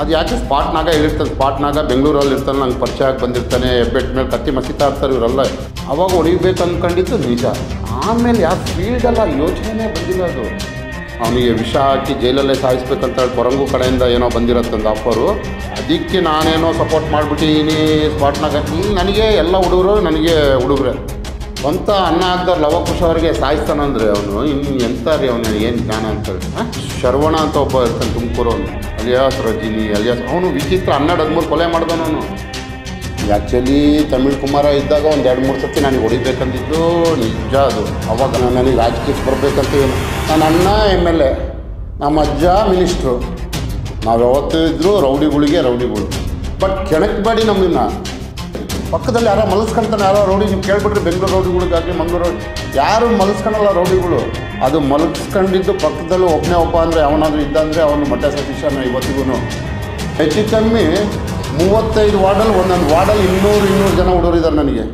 ಅದು ಯಾಕೆ ಸ್ಪಾಟ್ನಾಗ ಹೇಳಿರ್ತಾನೆ ಸ್ಪಾಟ್ನಾಗ ಬೆಂಗಳೂರಲ್ಲಿ ಇರ್ತಾನೆ ನಂಗೆ ಪರಿಚಯ ಆಗಿ ಬಂದಿರ್ತಾನೆ ಹೆಬ್ಬೆಟ್ ಮೇಲೆ ಕತ್ತಿ ಮಸಿತಾ ಇರ್ತಾರೆ ಇವರೆಲ್ಲ ಅವಾಗ ಹೊಡಿಬೇಕು ಅಂದ್ಕೊಂಡಿದ್ದು ನಿಜ ಆಮೇಲೆ ಯಾವ ಫೀಲ್ಡೆಲ್ಲ ಯೋಚನೆನೇ ಬಂದಿಲ್ಲ ಅದು ಅವನಿಗೆ ವಿಷ ಹಾಕಿ ಜೈಲಲ್ಲೇ ಸಾಯಿಸ್ಬೇಕಂತ ಹೇಳಿ ಕೊರಂಗು ಕಡೆಯಿಂದ ಏನೋ ಬಂದಿರತ್ತಂದು ಆಫರು ಅದಕ್ಕೆ ನಾನೇನೋ ಸಪೋರ್ಟ್ ಮಾಡಿಬಿಟ್ಟಿನಿ ಸ್ಪಾಟ್ನಾಗ ಹಿಂಗೆ ನನಗೆ ಎಲ್ಲ ಹುಡುಗರು ನನಗೆ ಹುಡುಗರೆ ಸ್ವಂತ ಅನ್ನ ಹಾಕ್ದವ್ರು ಲವಕುಶ ಅವ್ರಿಗೆ ಸಾಯಿಸ್ತಾನಂದ್ರೆ ಅವನು ಇನ್ನು ಎಂತ ರೀ ಅವನು ಏನು ಜ್ಞಾನ ಅಂತೇಳಿ ಹಾಂ ಶರವಣ ಅಂತ ಒಬ್ಬ ಇರ್ತಾನೆ ತುಮಕೂರು ಅವನು ಅಲಿಯಾಸ್ ರಜಿನಿ ಅಲಿಯಾಸ್ ಅವನು ವಿಚಿತ್ರ ಹನ್ನೆರಡು ಹದಿಮೂರು ಕೊಲೆ ಮಾಡ್ದವನು ಆ್ಯಕ್ಚುಲಿ ತಮಿಳ್ ಕುಮಾರ ಇದ್ದಾಗ ಒಂದು ಎರಡು ಮೂರು ಸತಿ ನನಗೆ ಹೊಡಿಬೇಕಂದಿದ್ದು ನಿಜ ಅದು ಅವಾಗ ನಾನು ನನಗೆ ರಾಜಕೀಯಕ್ಕೆ ಬರಬೇಕಂತ ಏನು ನನ್ನ ಅಣ್ಣ ಎಮ್ ಎಲ್ ಎ ನಮ್ಮ ಅಜ್ಜ ಮಿನಿಸ್ಟ್ರು ನಾವು ಯಾವತ್ತೂ ಇದ್ದರೂ ರೌಡಿಗಳಿಗೆ ರೌಡಿಗಳು ಬಟ್ ಕೆಣಕಬೇಡಿ ನಮ್ಮನ್ನ ಪಕ್ಕದಲ್ಲಿ ಯಾರೋ ಮಲಸ್ಕೊಂತಾನೆ ಯಾರೋ ರೌಡಿ ನೀವು ಕೇಳ್ಬಿಟ್ರೆ ಬೆಂಗಳೂರು ರೌಡಿಗಳಿಗಾಗಲಿ ಮಂಗಳೂರು ಯಾರು ಮಲಸ್ಕೊಳಲ್ಲ ರೌಡಿಗಳು ಅದು ಮಲಗಿಸ್ಕೊಂಡಿದ್ದು ಪಕ್ಕದಲ್ಲಿ ಒಬ್ಬನೇ ಒಬ್ಬ ಅಂದರೆ ಅವನಾದ್ರೂ ಇದ್ದಂದರೆ ಅವನು ಮಠ ಸತೀಶನ ಇವತ್ತಿಗೂ ಹೆಚ್ಚು ಕಮ್ಮಿ ಮೂವತ್ತೈದು ವಾರ್ಡಲ್ಲಿ ಒಂದೊಂದು ವಾರ್ಡಲ್ಲಿ ಇನ್ನೂರು ಇನ್ನೂರು ಜನ ಹುಡುಗರು ಇದ್ದಾರೆ ನನಗೆ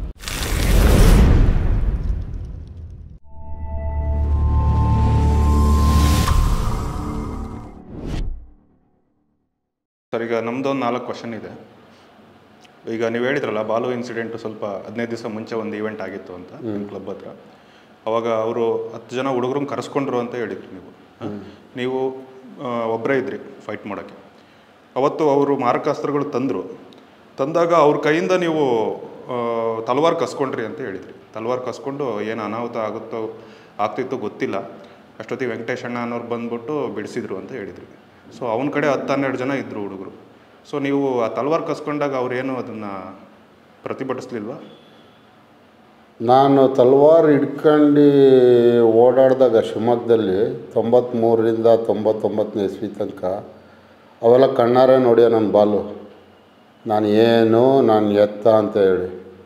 ಸರ್ ಈಗ ನಮ್ಮದೊಂದು ನಾಲ್ಕು ಕ್ವಶನ್ ಇದೆ ಈಗ ನೀವು ಹೇಳಿದ್ರಲ್ಲ ಬಾಲು ಇನ್ಸಿಡೆಂಟು ಸ್ವಲ್ಪ ಹದಿನೈದು ದಿವಸ ಮುಂಚೆ ಒಂದು ಇವೆಂಟ್ ಆಗಿತ್ತು ಅಂತ ನಿಮ್ಮ ಕ್ಲಬ್ ಹತ್ರ ಅವಾಗ ಅವರು ಹತ್ತು ಜನ ಹುಡುಗರನ್ನ ಕರೆಸ್ಕೊಂಡ್ರು ಅಂತ ಹೇಳಿದ್ರಿ ನೀವು ನೀವು ಒಬ್ಬರೇ ಇದ್ರಿ ಫೈಟ್ ಮಾಡೋಕ್ಕೆ ಅವತ್ತು ಅವರು ಮಾರಕಾಸ್ತ್ರಗಳು ತಂದರು ತಂದಾಗ ಅವ್ರ ಕೈಯಿಂದ ನೀವು ಆ, ತಲವಾರ್ ಕಸ್ಕೊಂಡ್ರಿ ಅಂತ ಹೇಳಿದ್ರಿ ತಲವಾರ್ ಕಸ್ಕೊಂಡು ಏನು ಅನಾಹುತ ಆಗುತ್ತೋ ಆಗ್ತಿತ್ತೋ ಗೊತ್ತಿಲ್ಲ ಅಷ್ಟೊತ್ತಿಗೆ ವೆಂಕಟೇಶ್ ಅಣ್ಣ ಅನ್ನೋರು ಬಂದ್ಬಿಟ್ಟು ಬಿಡಿಸಿದ್ರು ಅಂತ ಹೇಳಿದ್ರಿ ಸೊ ಅವನ ಕಡೆ ಹತ್ತು ಹನ್ನೆರಡು ಜನ ಇದ್ದರು ಹುಡುಗರು ಸೊ ನೀವು ಆ ತಲವಾರ್ ಕಸ್ಕೊಂಡಾಗ ಅವ್ರೇನು ಅದನ್ನು ಪ್ರತಿಭಟಿಸ್ಲಿಲ್ವಾ ನಾನು ತಲ್ವಾರ್ ಹಿಡ್ಕೊಂಡು ಓಡಾಡಿದಾಗ ಶಿವಮೊಗ್ಗದಲ್ಲಿ ತೊಂಬತ್ತ್ಮೂರರಿಂದ ತೊಂಬತ್ತೊಂಬತ್ತನೇ ಇಸ್ವಿ ತನಕ ಅವೆಲ್ಲ ಕಣ್ಣಾರೆ ನೋಡ್ಯ ನನ್ನ ಬಾಲು ನಾನು ಏನು ನಾನು ಎತ್ತ ಅಂತ ಹೇಳಿ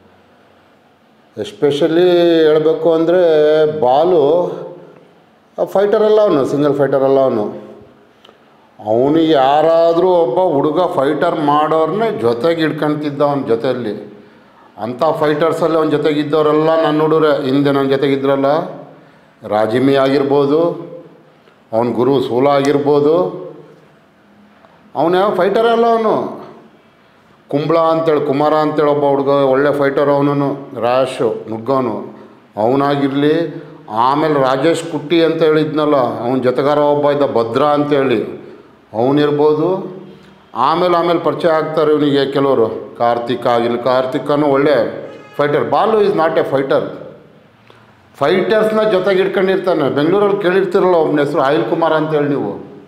ಎಸ್ಪೆಷಲಿ ಹೇಳಬೇಕು ಅಂದರೆ ಬಾಲು ಫೈಟರ್ ಅಲ್ಲ ಅವನು ಸಿಂಗಲ್ ಫೈಟರ್ ಅಲ್ಲ ಅವನು ಅವನಿಗೆ ಯಾರಾದರೂ ಒಬ್ಬ ಹುಡುಗ ಫೈಟರ್ ಮಾಡೋರ್ನೇ ಜೊತೆಗೆ ಹಿಡ್ಕೊಂತಿದ್ದ ಅವನ ಜೊತೆಯಲ್ಲಿ ಅಂಥ ಫೈಟರ್ಸಲ್ಲಿ ಅವನ ಜೊತೆಗಿದ್ದವರೆಲ್ಲ ನನ್ನ ಹುಡುಗರೆ ಹಿಂದೆ ನನ್ನ ಜೊತೆಗಿದ್ರಲ್ಲ ರಾಜಿಮಿ ಆಗಿರ್ಬೋದು ಅವನ ಗುರು ಸೂಲ ಆಗಿರ್ಬೋದು ಅವನು ಯಾವ ಫೈಟರ್ ಅಲ್ಲ ಅವನು ಕುಂಬಳ ಅಂತೇಳಿ ಕುಮಾರ ಅಂತೇಳಿ ಒಬ್ಬ ಹುಡುಗ ಒಳ್ಳೆ ಫೈಟರ್ ಅವನು ರ್ಯಾಶು ನುಗ್ಗವನು ಅವನಾಗಿರಲಿ ಆಮೇಲೆ ರಾಜೇಶ್ ಕುಟ್ಟಿ ಅಂತ ಹೇಳಿದ್ನಲ್ಲ ಅವನ ಜೊತೆಗಾರ ಒಬ್ಬ ಇದ್ದ ಭದ್ರಾ ಅಂತೇಳಿ ಅವನಿರ್ಬೋದು ಆಮೇಲೆ ಆಮೇಲೆ ಪರಿಚಯ ಆಗ್ತಾರೆ ಇವನಿಗೆ ಕೆಲವರು ಕಾರ್ತಿಕ್ ಆಗಿರಲಿ ಕಾರ್ತಿಕನು ಒಳ್ಳೆ fighter Balu is not a fighter ಫೈಟರ್ಸ್ನ ಜೊತೆಗೆ ಇಟ್ಕೊಂಡಿರ್ತಾನೆ ಬೆಂಗಳೂರಲ್ಲಿ ಕೇಳಿರ್ತಿರಲ್ಲ ಒಬ್ಬನ ಹೆಸರು ಆಯಿಲ್ ಕುಮಾರ್ ಅಂತೇಳಿ ನೀವು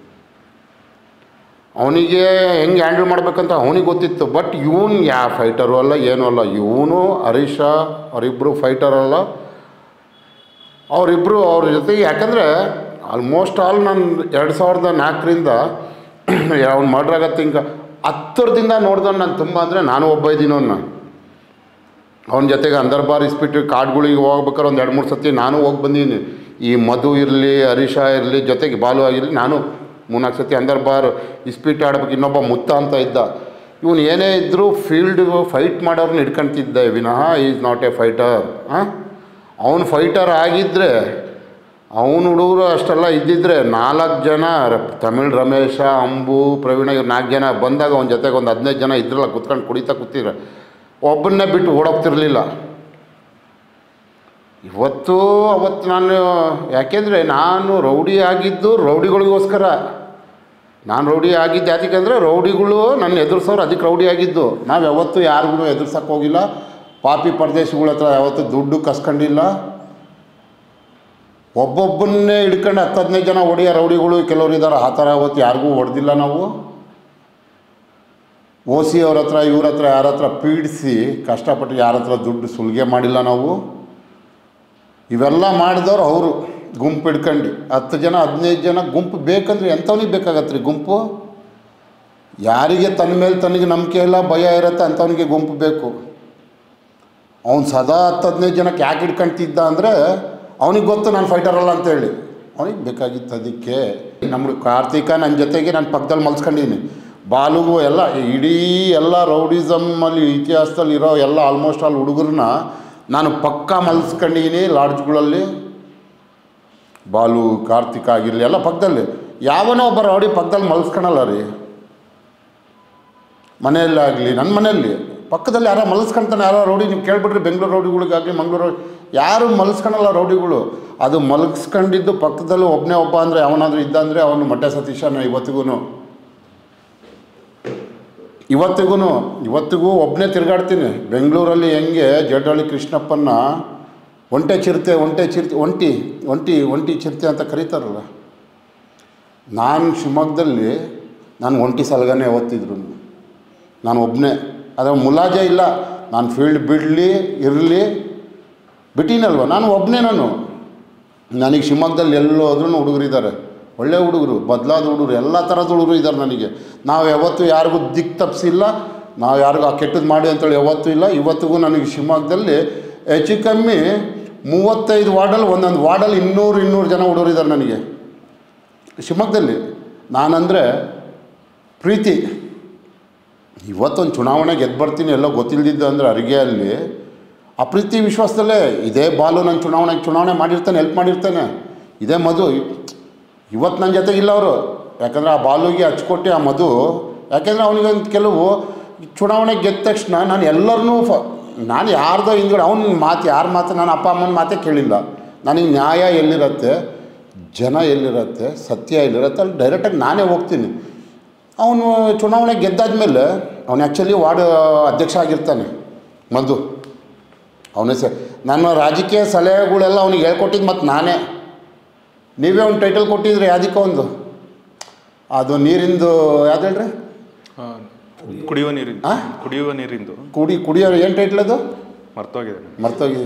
ಅವನಿಗೆ ಹೆಂಗೆ ಹ್ಯಾಂಡಲ್ ಮಾಡ್ಬೇಕಂತ ಅವನಿಗೆ ಗೊತ್ತಿತ್ತು ಬಟ್ ಇವನು ಯಾವ ಫೈಟರು ಅಲ್ಲ ಏನೂ ಅಲ್ಲ ಇವನು ಹರೀಶ ಅವರಿಬ್ಬರು ಫೈಟರ್ ಅಲ್ಲ ಅವರಿಬ್ಬರು ಅವ್ರ ಜೊತೆಗೆ ಯಾಕಂದರೆ ಆಲ್ಮೋಸ್ಟ್ ಆಲ್ ನಾನು ಎರಡು ಸಾವಿರದ ನಾಲ್ಕರಿಂದ ಅವ್ನು ಮರ್ಡ್ರ್ ಆಗತ್ತೆ ಹಿಂಗೆ ಹತ್ತರದಿಂದ ನೋಡ್ದವ್ನು ನಾನು ತುಂಬ ಅಂದರೆ ನಾನು ಒಬ್ಬ ಇದ್ದೀನಿ ಅವನ್ನ ಅವನ ಜೊತೆಗೆ ಅಂದರ್ಬಾರ್ ಇಸ್ಬಿಟ್ಟು ಕಾಡುಗಳಿಗೆ ಹೋಗ್ಬೇಕಾದ್ರೆ ಒಂದು ಎರಡು ಮೂರು ಸತಿ ನಾನು ಹೋಗಿ ಬಂದೀನಿ ಈ ಮಧು ಇರಲಿ ಹರೀಶ ಇರಲಿ ಜೊತೆಗೆ ಬಾಲು ಆಗಿರಲಿ ನಾನು ಮೂರ್ನಾಲ್ಕು ಸತಿ ಅಂದರ್ಬಾರ್ ಇಸ್ಪೀಟ್ ಆಡ್ಬೇಕು ಇನ್ನೊಬ್ಬ ಮುತ್ತ ಅಂತ ಇದ್ದ ಇವನು ಏನೇ ಇದ್ದರೂ ಫೀಲ್ಡ್ ಫೈಟ್ ಮಾಡೋರ್ನ ಹಿಡ್ಕೊಂತಿದ್ದೆ ವಿನಃ ಈಸ್ ನಾಟ್ ಎ ಫೈಟರ್ ಹಾಂ ಅವನು ಫೈಟರ್ ಆಗಿದ್ದರೆ ಅವನು ಹುಡುಗರು ಅಷ್ಟೆಲ್ಲ ಇದ್ದಿದ್ರೆ ನಾಲ್ಕು ಜನ ರ- ತಮಿಳ್ ರಮೇಶ ಅಂಬು ಪ್ರವೀಣ ಇವ್ರು ನಾಲ್ಕು ಜನ ಬಂದಾಗ ಅವನ ಜೊತೆಗೆ ಒಂದು ಹದಿನೈದು ಜನ ಇದ್ರಲ್ಲ ಕುತ್ಕೊಂಡು ಕುಡಿತಾ ಕೂತಿದ್ರೆ ಒಬ್ಬನ್ನೇ ಬಿಟ್ಟು ಓಡೋಗ್ತಿರ್ಲಿಲ್ಲ ಇವತ್ತು ಅವತ್ತು ನಾನು ಯಾಕೆಂದರೆ ನಾನು ರೌಡಿ ಆಗಿದ್ದು ರೌಡಿಗಳಿಗೋಸ್ಕರ ನಾನು ರೌಡಿ ಆಗಿದ್ದು ಯಾತಕ್ಕೆ ಅಂದರೆ ರೌಡಿಗಳು ನನ್ನ ಎದುರಿಸೋರು ಅದಕ್ಕೆ ರೌಡಿ ಆಗಿದ್ದು ನಾವು ಯಾವತ್ತೂ ಯಾರಿಗೂ ಎದುರ್ಸಕ್ಕೆ ಹೋಗಿಲ್ಲ ಪಾಪಿ ಪರದೇಶಗಳ ಹತ್ರ ಯಾವತ್ತೂ ದುಡ್ಡು ಕಸ್ಕೊಂಡಿಲ್ಲ ಒಬ್ಬೊಬ್ಬನ್ನೇ ಹಿಡ್ಕೊಂಡು ಹತ್ತು ಹದಿನೈದು ಜನ ಹೊಡೆಯೋ ರೌಡಿಗಳು ಕೆಲವ್ರು ಇದ್ದಾರೆ ಆ ಥರ ಅವತ್ತು ಯಾರಿಗೂ ಹೊಡೆದಿಲ್ಲ ನಾವು ಓ ಸಿ ಅವ್ರ ಹತ್ರ ಇವ್ರ ಹತ್ರ ಯಾರ ಹತ್ರ ಪೀಡಿಸಿ ಕಷ್ಟಪಟ್ಟು ಯಾರ ಹತ್ರ ದುಡ್ಡು ಸುಲಿಗೆ ಮಾಡಿಲ್ಲ ನಾವು ಇವೆಲ್ಲ ಮಾಡಿದವ್ರು ಅವರು ಗುಂಪು ಹಿಡ್ಕೊಂಡು ಹತ್ತು ಜನ ಹದಿನೈದು ಜನ ಗುಂಪು ಬೇಕಂದ್ರೆ ಎಂಥವ್ನಿಗೆ ಬೇಕಾಗತ್ತೆ ರೀ ಗುಂಪು ಯಾರಿಗೆ ತನ್ನ ಮೇಲೆ ತನಗೆ ನಂಬಿಕೆ ಇಲ್ಲ ಭಯ ಇರುತ್ತೆ ಅಂಥವ್ನಿಗೆ ಗುಂಪು ಬೇಕು ಅವ್ನು ಸದಾ ಹತ್ತು ಹದಿನೈದು ಜನಕ್ಕೆ ಯಾಕೆ ಹಿಡ್ಕೊಂತಿದ್ದ ಅಂದರೆ ಅವನಿಗೆ ಗೊತ್ತು ನಾನು ಫೈಟರ್ ಅಲ್ಲ ಅಂತೇಳಿ ಅವನಿಗೆ ಬೇಕಾಗಿತ್ತು ಅದಕ್ಕೆ ನಮ್ಗೆ ಕಾರ್ತಿಕ ನನ್ನ ಜೊತೆಗೆ ನಾನು ಪಕ್ಕದಲ್ಲಿ ಮಲ್ಸ್ಕೊಂಡಿದ್ದೀನಿ ಬಾಲುಗೂ ಎಲ್ಲ ಇಡೀ ಎಲ್ಲ ರೌಡಿಸಮ್ಮಲ್ಲಿ ಇತಿಹಾಸದಲ್ಲಿ ಇರೋ ಎಲ್ಲ ಆಲ್ಮೋಸ್ಟ್ ಆಲ್ ಹುಡುಗರನ್ನ ನಾನು ಪಕ್ಕ ಮಲ್ಸ್ಕೊಂಡಿದ್ದೀನಿ ಲಾಡ್ಜ್ಗಳಲ್ಲಿ ಬಾಲು ಕಾರ್ತಿಕ ಆಗಿರಲಿ ಎಲ್ಲ ಪಕ್ಕದಲ್ಲಿ ಯಾವನೋ ಒಬ್ಬ ರೌಡಿ ಪಕ್ಕದಲ್ಲಿ ಮಲ್ಸ್ಕೊಳಲ್ಲ ರೀ ಮನೆಯಲ್ಲಾಗಲಿ ನನ್ನ ಮನೆಯಲ್ಲಿ ಪಕ್ಕದಲ್ಲಿ ಯಾರೋ ಮಲಸ್ಕೊಂತಾನೆ ಯಾರೋ ರೌಡಿ ನೀವು ಕೇಳ್ಬಿಟ್ರಿ ಬೆಂಗಳೂರು ರೌಡಿಗಳಿಗಾಗಲಿ ಮಂಗಳೂರು ಯಾರು ಮಲಸ್ಕೊಳಲ್ಲ ರೌಡಿಗಳು ಅದು ಮಲಗಿಸ್ಕೊಂಡಿದ್ದು ಪಕ್ಕದಲ್ಲಿ ಒಬ್ಬನೇ ಒಬ್ಬ ಅಂದರೆ ಅವನಾದರೂ ಇದ್ದ ಅಂದರೆ ಅವನು ಮೊಟ್ಟೆ ಸತೀಶನ ಇವತ್ತಿಗೂ ಇವತ್ತಿಗೂ ಇವತ್ತಿಗೂ ಒಬ್ಬನೇ ತಿರುಗಾಡ್ತೀನಿ ಬೆಂಗಳೂರಲ್ಲಿ ಹೆಂಗೆ ಜಟಹಳ್ಳಿ ಕೃಷ್ಣಪ್ಪನ್ನ ಒಂಟೆ ಚಿರತೆ ಒಂಟೆ ಚಿರತೆ ಒಂಟಿ ಒಂಟಿ ಒಂಟಿ ಚಿರತೆ ಅಂತ ಕರೀತಾರಲ್ಲ ನಾನು ಶಿವಮೊಗ್ಗದಲ್ಲಿ ನಾನು ಒಂಟಿ ಸಲಗನೆ ಓದ್ತಿದ್ರು ನಾನು ಒಬ್ಬನೇ ಅದರ ಮುಲಾಜೆ ಇಲ್ಲ ನಾನು ಫೀಲ್ಡ್ ಬಿಡಲಿ ಇರಲಿ ಬಿಟ್ಟಿನಲ್ವ ನಾನು ಒಬ್ಬನೇ ನಾನು ನನಗೆ ಶಿವಮೊಗ್ಗದಲ್ಲಿ ಎಲ್ಲೋ ಹೋದ್ರೂ ಹುಡುಗರಿದ್ದಾರೆ ಒಳ್ಳೆ ಹುಡುಗರು ಬದಲಾದ ಹುಡುಗರು ಎಲ್ಲ ಥರದ ಹುಡುಗರು ಇದ್ದಾರೆ ನನಗೆ ನಾವು ಯಾವತ್ತೂ ಯಾರಿಗೂ ದಿಕ್ಕು ತಪ್ಪಿಸಿಲ್ಲ ನಾವು ಯಾರಿಗೂ ಆ ಕೆಟ್ಟದ್ದು ಮಾಡಿ ಅಂತೇಳಿ ಯಾವತ್ತೂ ಇಲ್ಲ ಇವತ್ತಿಗೂ ನನಗೆ ಶಿವಮೊಗ್ಗದಲ್ಲಿ ಹೆಚ್ಚು ಕಮ್ಮಿ ಮೂವತ್ತೈದು ವಾರ್ಡಲ್ಲಿ ಒಂದೊಂದು ವಾರ್ಡಲ್ಲಿ ಇನ್ನೂರು ಇನ್ನೂರು ಜನ ಹುಡುಗರು ಇದ್ದಾರೆ ನನಗೆ ಶಿವಮೊಗ್ಗದಲ್ಲಿ ನಾನಂದರೆ ಪ್ರೀತಿ ಇವತ್ತೊಂದು ಚುನಾವಣೆ ಗೆದ್ದು ಬರ್ತೀನಿ ಎಲ್ಲೋ ಗೊತ್ತಿಲ್ಲದಿದ್ದು ಅಂದರೆ ಅರಿಗೆಯಲ್ಲಿ ಆ ಪ್ರೀತಿ ವಿಶ್ವಾಸದಲ್ಲೇ ಇದೇ ಬಾಲು ನನ್ನ ಚುನಾವಣೆಗೆ ಚುನಾವಣೆ ಮಾಡಿರ್ತಾನೆ ಹೆಲ್ಪ್ ಮಾಡಿರ್ತಾನೆ ಇದೇ ಮಧು ಇವತ್ತು ನನ್ನ ಜೊತೆಗಿಲ್ಲ ಅವರು ಯಾಕಂದರೆ ಆ ಬಾಲುಗೆ ಹಚ್ಕೊಟ್ಟು ಆ ಮಧು ಯಾಕೆಂದರೆ ಅವನಿಗೆ ಒಂದು ಕೆಲವು ಚುನಾವಣೆ ಗೆದ್ದ ತಕ್ಷಣ ನಾನು ಎಲ್ಲರನ್ನೂ ಫ ನಾನು ಯಾರ್ದೋ ಹಿಂದ್ಗಡೆ ಅವ್ನ ಮಾತು ಯಾರ ಮಾತು ನನ್ನ ಅಪ್ಪ ಅಮ್ಮನ ಮಾತೇ ಕೇಳಿಲ್ಲ ನನಗೆ ನ್ಯಾಯ ಎಲ್ಲಿರತ್ತೆ ಜನ ಎಲ್ಲಿರತ್ತೆ ಸತ್ಯ ಎಲ್ಲಿರತ್ತೆ ಅಲ್ಲಿ ಡೈರೆಕ್ಟಾಗಿ ನಾನೇ ಹೋಗ್ತೀನಿ ಅವನು ಚುನಾವಣೆ ಗೆದ್ದಾದ್ಮೇಲೆ ಅವನು ಆ್ಯಕ್ಚುಲಿ ವಾರ್ಡ್ ಅಧ್ಯಕ್ಷ ಆಗಿರ್ತಾನೆ ಮಧು ಅವನೇ ಸರ್ ನನ್ನ ರಾಜಕೀಯ ಸಲಹೆಗಳೆಲ್ಲ ಅವ್ನಿಗೆ ಹೇಳ್ಕೊಟ್ಟಿದ್ದು ಮತ್ತು ನಾನೇ ನೀವೇ ಒಂದು ಟೈಟಲ್ ಕೊಟ್ಟಿದ್ರಿ ಯಾವುದಕ್ಕೋ ಒಂದು ಅದು ನೀರಿಂದು ಯಾವ್ದು ಹೇಳ್ರಿ ಆ, ಕುಡಿಯುವ ನೀರಿಂದು ಆ? ಕುಡಿಯುವ ನೀರಿಂದು ಕುಡಿ ಕುಡಿಯೋರು ಏನು ಟೈಟ್ಲ್ ಅದು ಮರ್ತೋಗಿದೆ ಮರ್ತೋಗಿ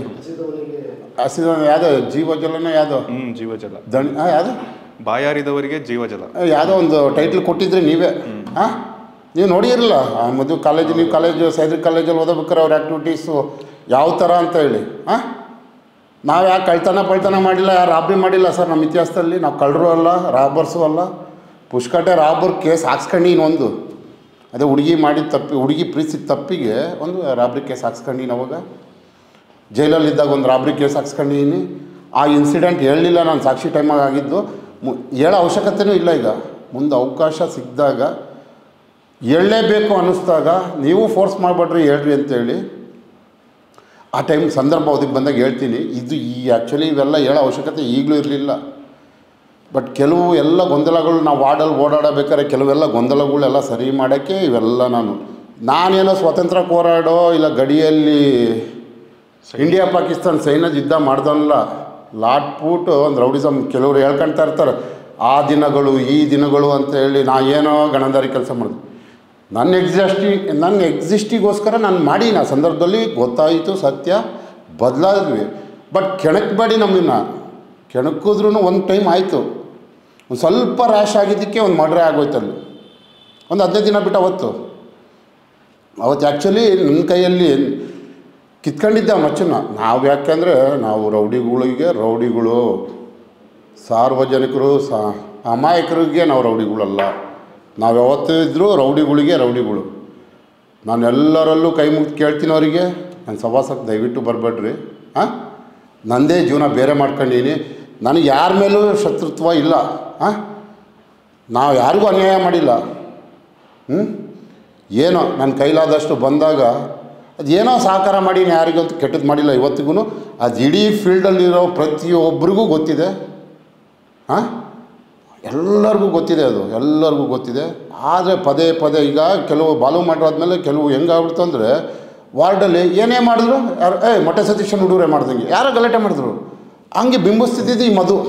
ಹಸಿದ ಯಾವುದೋ ಜೀವಜಲನ ಯಾವುದೋ ಹ್ಞೂ ಜೀವಜಲ ದಣಿ ಹಾಂ ಯಾವುದು ಬಾಯಾರಿದವರಿಗೆ ಜೀವಜಲ ಯಾವುದೋ ಒಂದು ಟೈಟ್ಲ್ ಕೊಟ್ಟಿದ್ರಿ ನೀವೇ ಹಾಂ ನೀವು ನೋಡಿರಲ್ಲ ಆ ಮದುವೆ ಕಾಲೇಜು ನೀವು ಕಾಲೇಜು ಸೈದ್ರಿ ಕಾಲೇಜಲ್ಲಿ ಓದಬೇಕಾರೆ ಅವ್ರ ಆ್ಯಕ್ಟಿವಿಟೀಸು ಯಾವ ಥರ ಅಂತ ಹೇಳಿ ಹಾಂ ನಾವು ಯಾಕೆ ಕಳ್ತನ ಪಳ್ತನ ಮಾಡಿಲ್ಲ ಯಾರು ರಾಬ್ರಿ ಮಾಡಿಲ್ಲ ಸರ್ ನಮ್ಮ ಇತಿಹಾಸದಲ್ಲಿ ನಾವು ಕಳ್ಳರು ಅಲ್ಲ ರಾಬರ್ಸು ಅಲ್ಲ ಪುಷ್ಕಟೆ ರಾಬರ್ ಕೇಸ್ ಹಾಕ್ಸ್ಕೊಂಡಿನ ಒಂದು ಅದೇ ಹುಡುಗಿ ಮಾಡಿದ ತಪ್ಪಿ ಹುಡುಗಿ ಪ್ರೀತಿಸಿದ ತಪ್ಪಿಗೆ ಒಂದು ರಾಬ್ರಿ ಕೇಸ್ ಹಾಕ್ಸ್ಕೊಂಡಿನಿ ಅವಾಗ ಜೈಲಲ್ಲಿದ್ದಾಗ ಒಂದು ರಾಬ್ರಿ ಕೇಸ್ ಹಾಕ್ಸ್ಕೊಂಡಿದ್ದೀನಿ ಆ ಇನ್ಸಿಡೆಂಟ್ ಹೇಳಲಿಲ್ಲ ನಾನು ಸಾಕ್ಷಿ ಟೈಮಾಗ ಆಗಿದ್ದು ಮು ಹೇಳೋ ಅವಶ್ಯಕತೆಯೂ ಇಲ್ಲ ಈಗ ಮುಂದೆ ಅವಕಾಶ ಸಿಕ್ಕಿದಾಗ ಹೇಳಲೇಬೇಕು ಅನ್ನಿಸ್ದಾಗ ನೀವು ಫೋರ್ಸ್ ಮಾಡಬೇಡ್ರಿ ಹೇಳ್ರಿ ಅಂತೇಳಿ ಆ ಟೈಮ್ ಸಂದರ್ಭ ಒದಗಿ ಬಂದಾಗ ಹೇಳ್ತೀನಿ ಇದು ಈ ಆ್ಯಕ್ಚುಲಿ ಇವೆಲ್ಲ ಹೇಳೋ ಅವಶ್ಯಕತೆ ಈಗಲೂ ಇರಲಿಲ್ಲ ಬಟ್ ಕೆಲವು ಎಲ್ಲ ಗೊಂದಲಗಳು ನಾವು ವಾರ್ಡಲ್ಲಿ ಓಡಾಡಬೇಕಾದ್ರೆ ಕೆಲವೆಲ್ಲ ಗೊಂದಲಗಳೆಲ್ಲ ಸರಿ ಮಾಡೋಕ್ಕೆ ಇವೆಲ್ಲ ನಾನು ನಾನೇನೋ ಸ್ವಾತಂತ್ರ್ಯ ಹೋರಾಡೋ ಇಲ್ಲ ಗಡಿಯಲ್ಲಿ ಇಂಡಿಯಾ ಪಾಕಿಸ್ತಾನ ಸೈನ್ಯದ ಯುದ್ಧ ಮಾಡ್ದವನಲ್ಲ ಲಾಟ್ ಪೂಟ್ ಒಂದು ರೌಡಿಸಮ್ ಕೆಲವರು ಹೇಳ್ಕೊಳ್ತಾ ಇರ್ತಾರೆ ಆ ದಿನಗಳು ಈ ದಿನಗಳು ಅಂತ ಹೇಳಿ ನಾ ಏನೋ ಗಣದಾರಿ ಕೆಲಸ ಮಾಡಿದೆ ನನ್ನ ಎಕ್ಸಿಸ್ಟಿ ನನ್ನ ಎಕ್ಸಿಸ್ಟಿಗೋಸ್ಕರ ನಾನು ಮಾಡಿ ಆ ಸಂದರ್ಭದಲ್ಲಿ ಗೊತ್ತಾಯಿತು ಸತ್ಯ ಬದಲಾದ್ವಿ ಬಟ್ ಕೆಣಕಬೇಡಿ ನಮ್ಮನ್ನ ಕೆಣಕಿದ್ರೂ ಒಂದು ಟೈಮ್ ಆಯಿತು ಒಂದು ಸ್ವಲ್ಪ ರ್ಯಾಶ್ ಆಗಿದ್ದಕ್ಕೆ ಒಂದು ಮರ್ಡ್ರೆ ಆಗೋಯ್ತು ಅಲ್ಲಿ ಒಂದು ಹದಿನೈದು ದಿನ ಬಿಟ್ಟು ಅವತ್ತು ಅವತ್ತು ಆ್ಯಕ್ಚುಲಿ ನನ್ನ ಕೈಯಲ್ಲಿ ಕಿತ್ಕೊಂಡಿದ್ದೆ ಆ ಮಚ್ಚನ್ನ ನಾವು ಯಾಕೆಂದರೆ ನಾವು ರೌಡಿಗಳಿಗೆ ರೌಡಿಗಳು ಸಾರ್ವಜನಿಕರು ಸಾ ಅಮಾಯಕರಿಗೆ ನಾವು ರೌಡಿಗಳಲ್ಲ ನಾವು ಯಾವತ್ತೂ ಇದ್ದರೂ ರೌಡಿಗಳಿಗೆ ರೌಡಿಗಳು ನಾನು ಎಲ್ಲರಲ್ಲೂ ಕೈ ಮುಗ್ದು ಕೇಳ್ತೀನಿ ಅವರಿಗೆ ನನ್ನ ಸವಾಸಕ್ಕೆ ದಯವಿಟ್ಟು ಬರಬೇಡ್ರಿ ಹಾಂ ನಂದೇ ಜೀವನ ಬೇರೆ ಮಾಡ್ಕೊಂಡೀನಿ ನನಗೆ ಯಾರ ಮೇಲೂ ಶತ್ರುತ್ವ ಇಲ್ಲ ಹಾಂ ನಾವು ಯಾರಿಗೂ ಅನ್ಯಾಯ ಮಾಡಿಲ್ಲ ಹ್ಞೂ ಏನೋ ನನ್ನ ಕೈಲಾದಷ್ಟು ಬಂದಾಗ ಅದೇನೋ ಸಹಕಾರ ಮಾಡಿ ಯಾರಿಗಂತೂ ಕೆಟ್ಟದ್ದು ಮಾಡಿಲ್ಲ ಇವತ್ತಿಗೂ ಅದು ಇಡೀ ಫೀಲ್ಡಲ್ಲಿರೋ ಪ್ರತಿಯೊಬ್ಬರಿಗೂ ಗೊತ್ತಿದೆ ಹಾಂ ಎಲ್ಲರಿಗೂ ಗೊತ್ತಿದೆ ಅದು ಎಲ್ಲರಿಗೂ ಗೊತ್ತಿದೆ ಆದರೆ ಪದೇ ಪದೇ ಈಗ ಕೆಲವು ಬಾಲು ಮಾಡಿರೋದ್ಮೇಲೆ ಕೆಲವು ಹೆಂಗಾಗ್ಬಿಡ್ತು ಅಂದರೆ ವಾರ್ಡಲ್ಲಿ ಏನೇ ಮಾಡಿದ್ರು ಯಾರು ಏ ಮೊಟ್ಟೆ ಸತೀಶನ್ ಹುಡುಗರೇ ಮಾಡ್ದಂಗೆ ಯಾರೋ ಗಲಾಟೆ ಮಾಡಿದ್ರು ಹಂಗೆ ಬಿಂಬಿಸ್ತಿದ್ದಿದ್ದು ಈ ಮಧು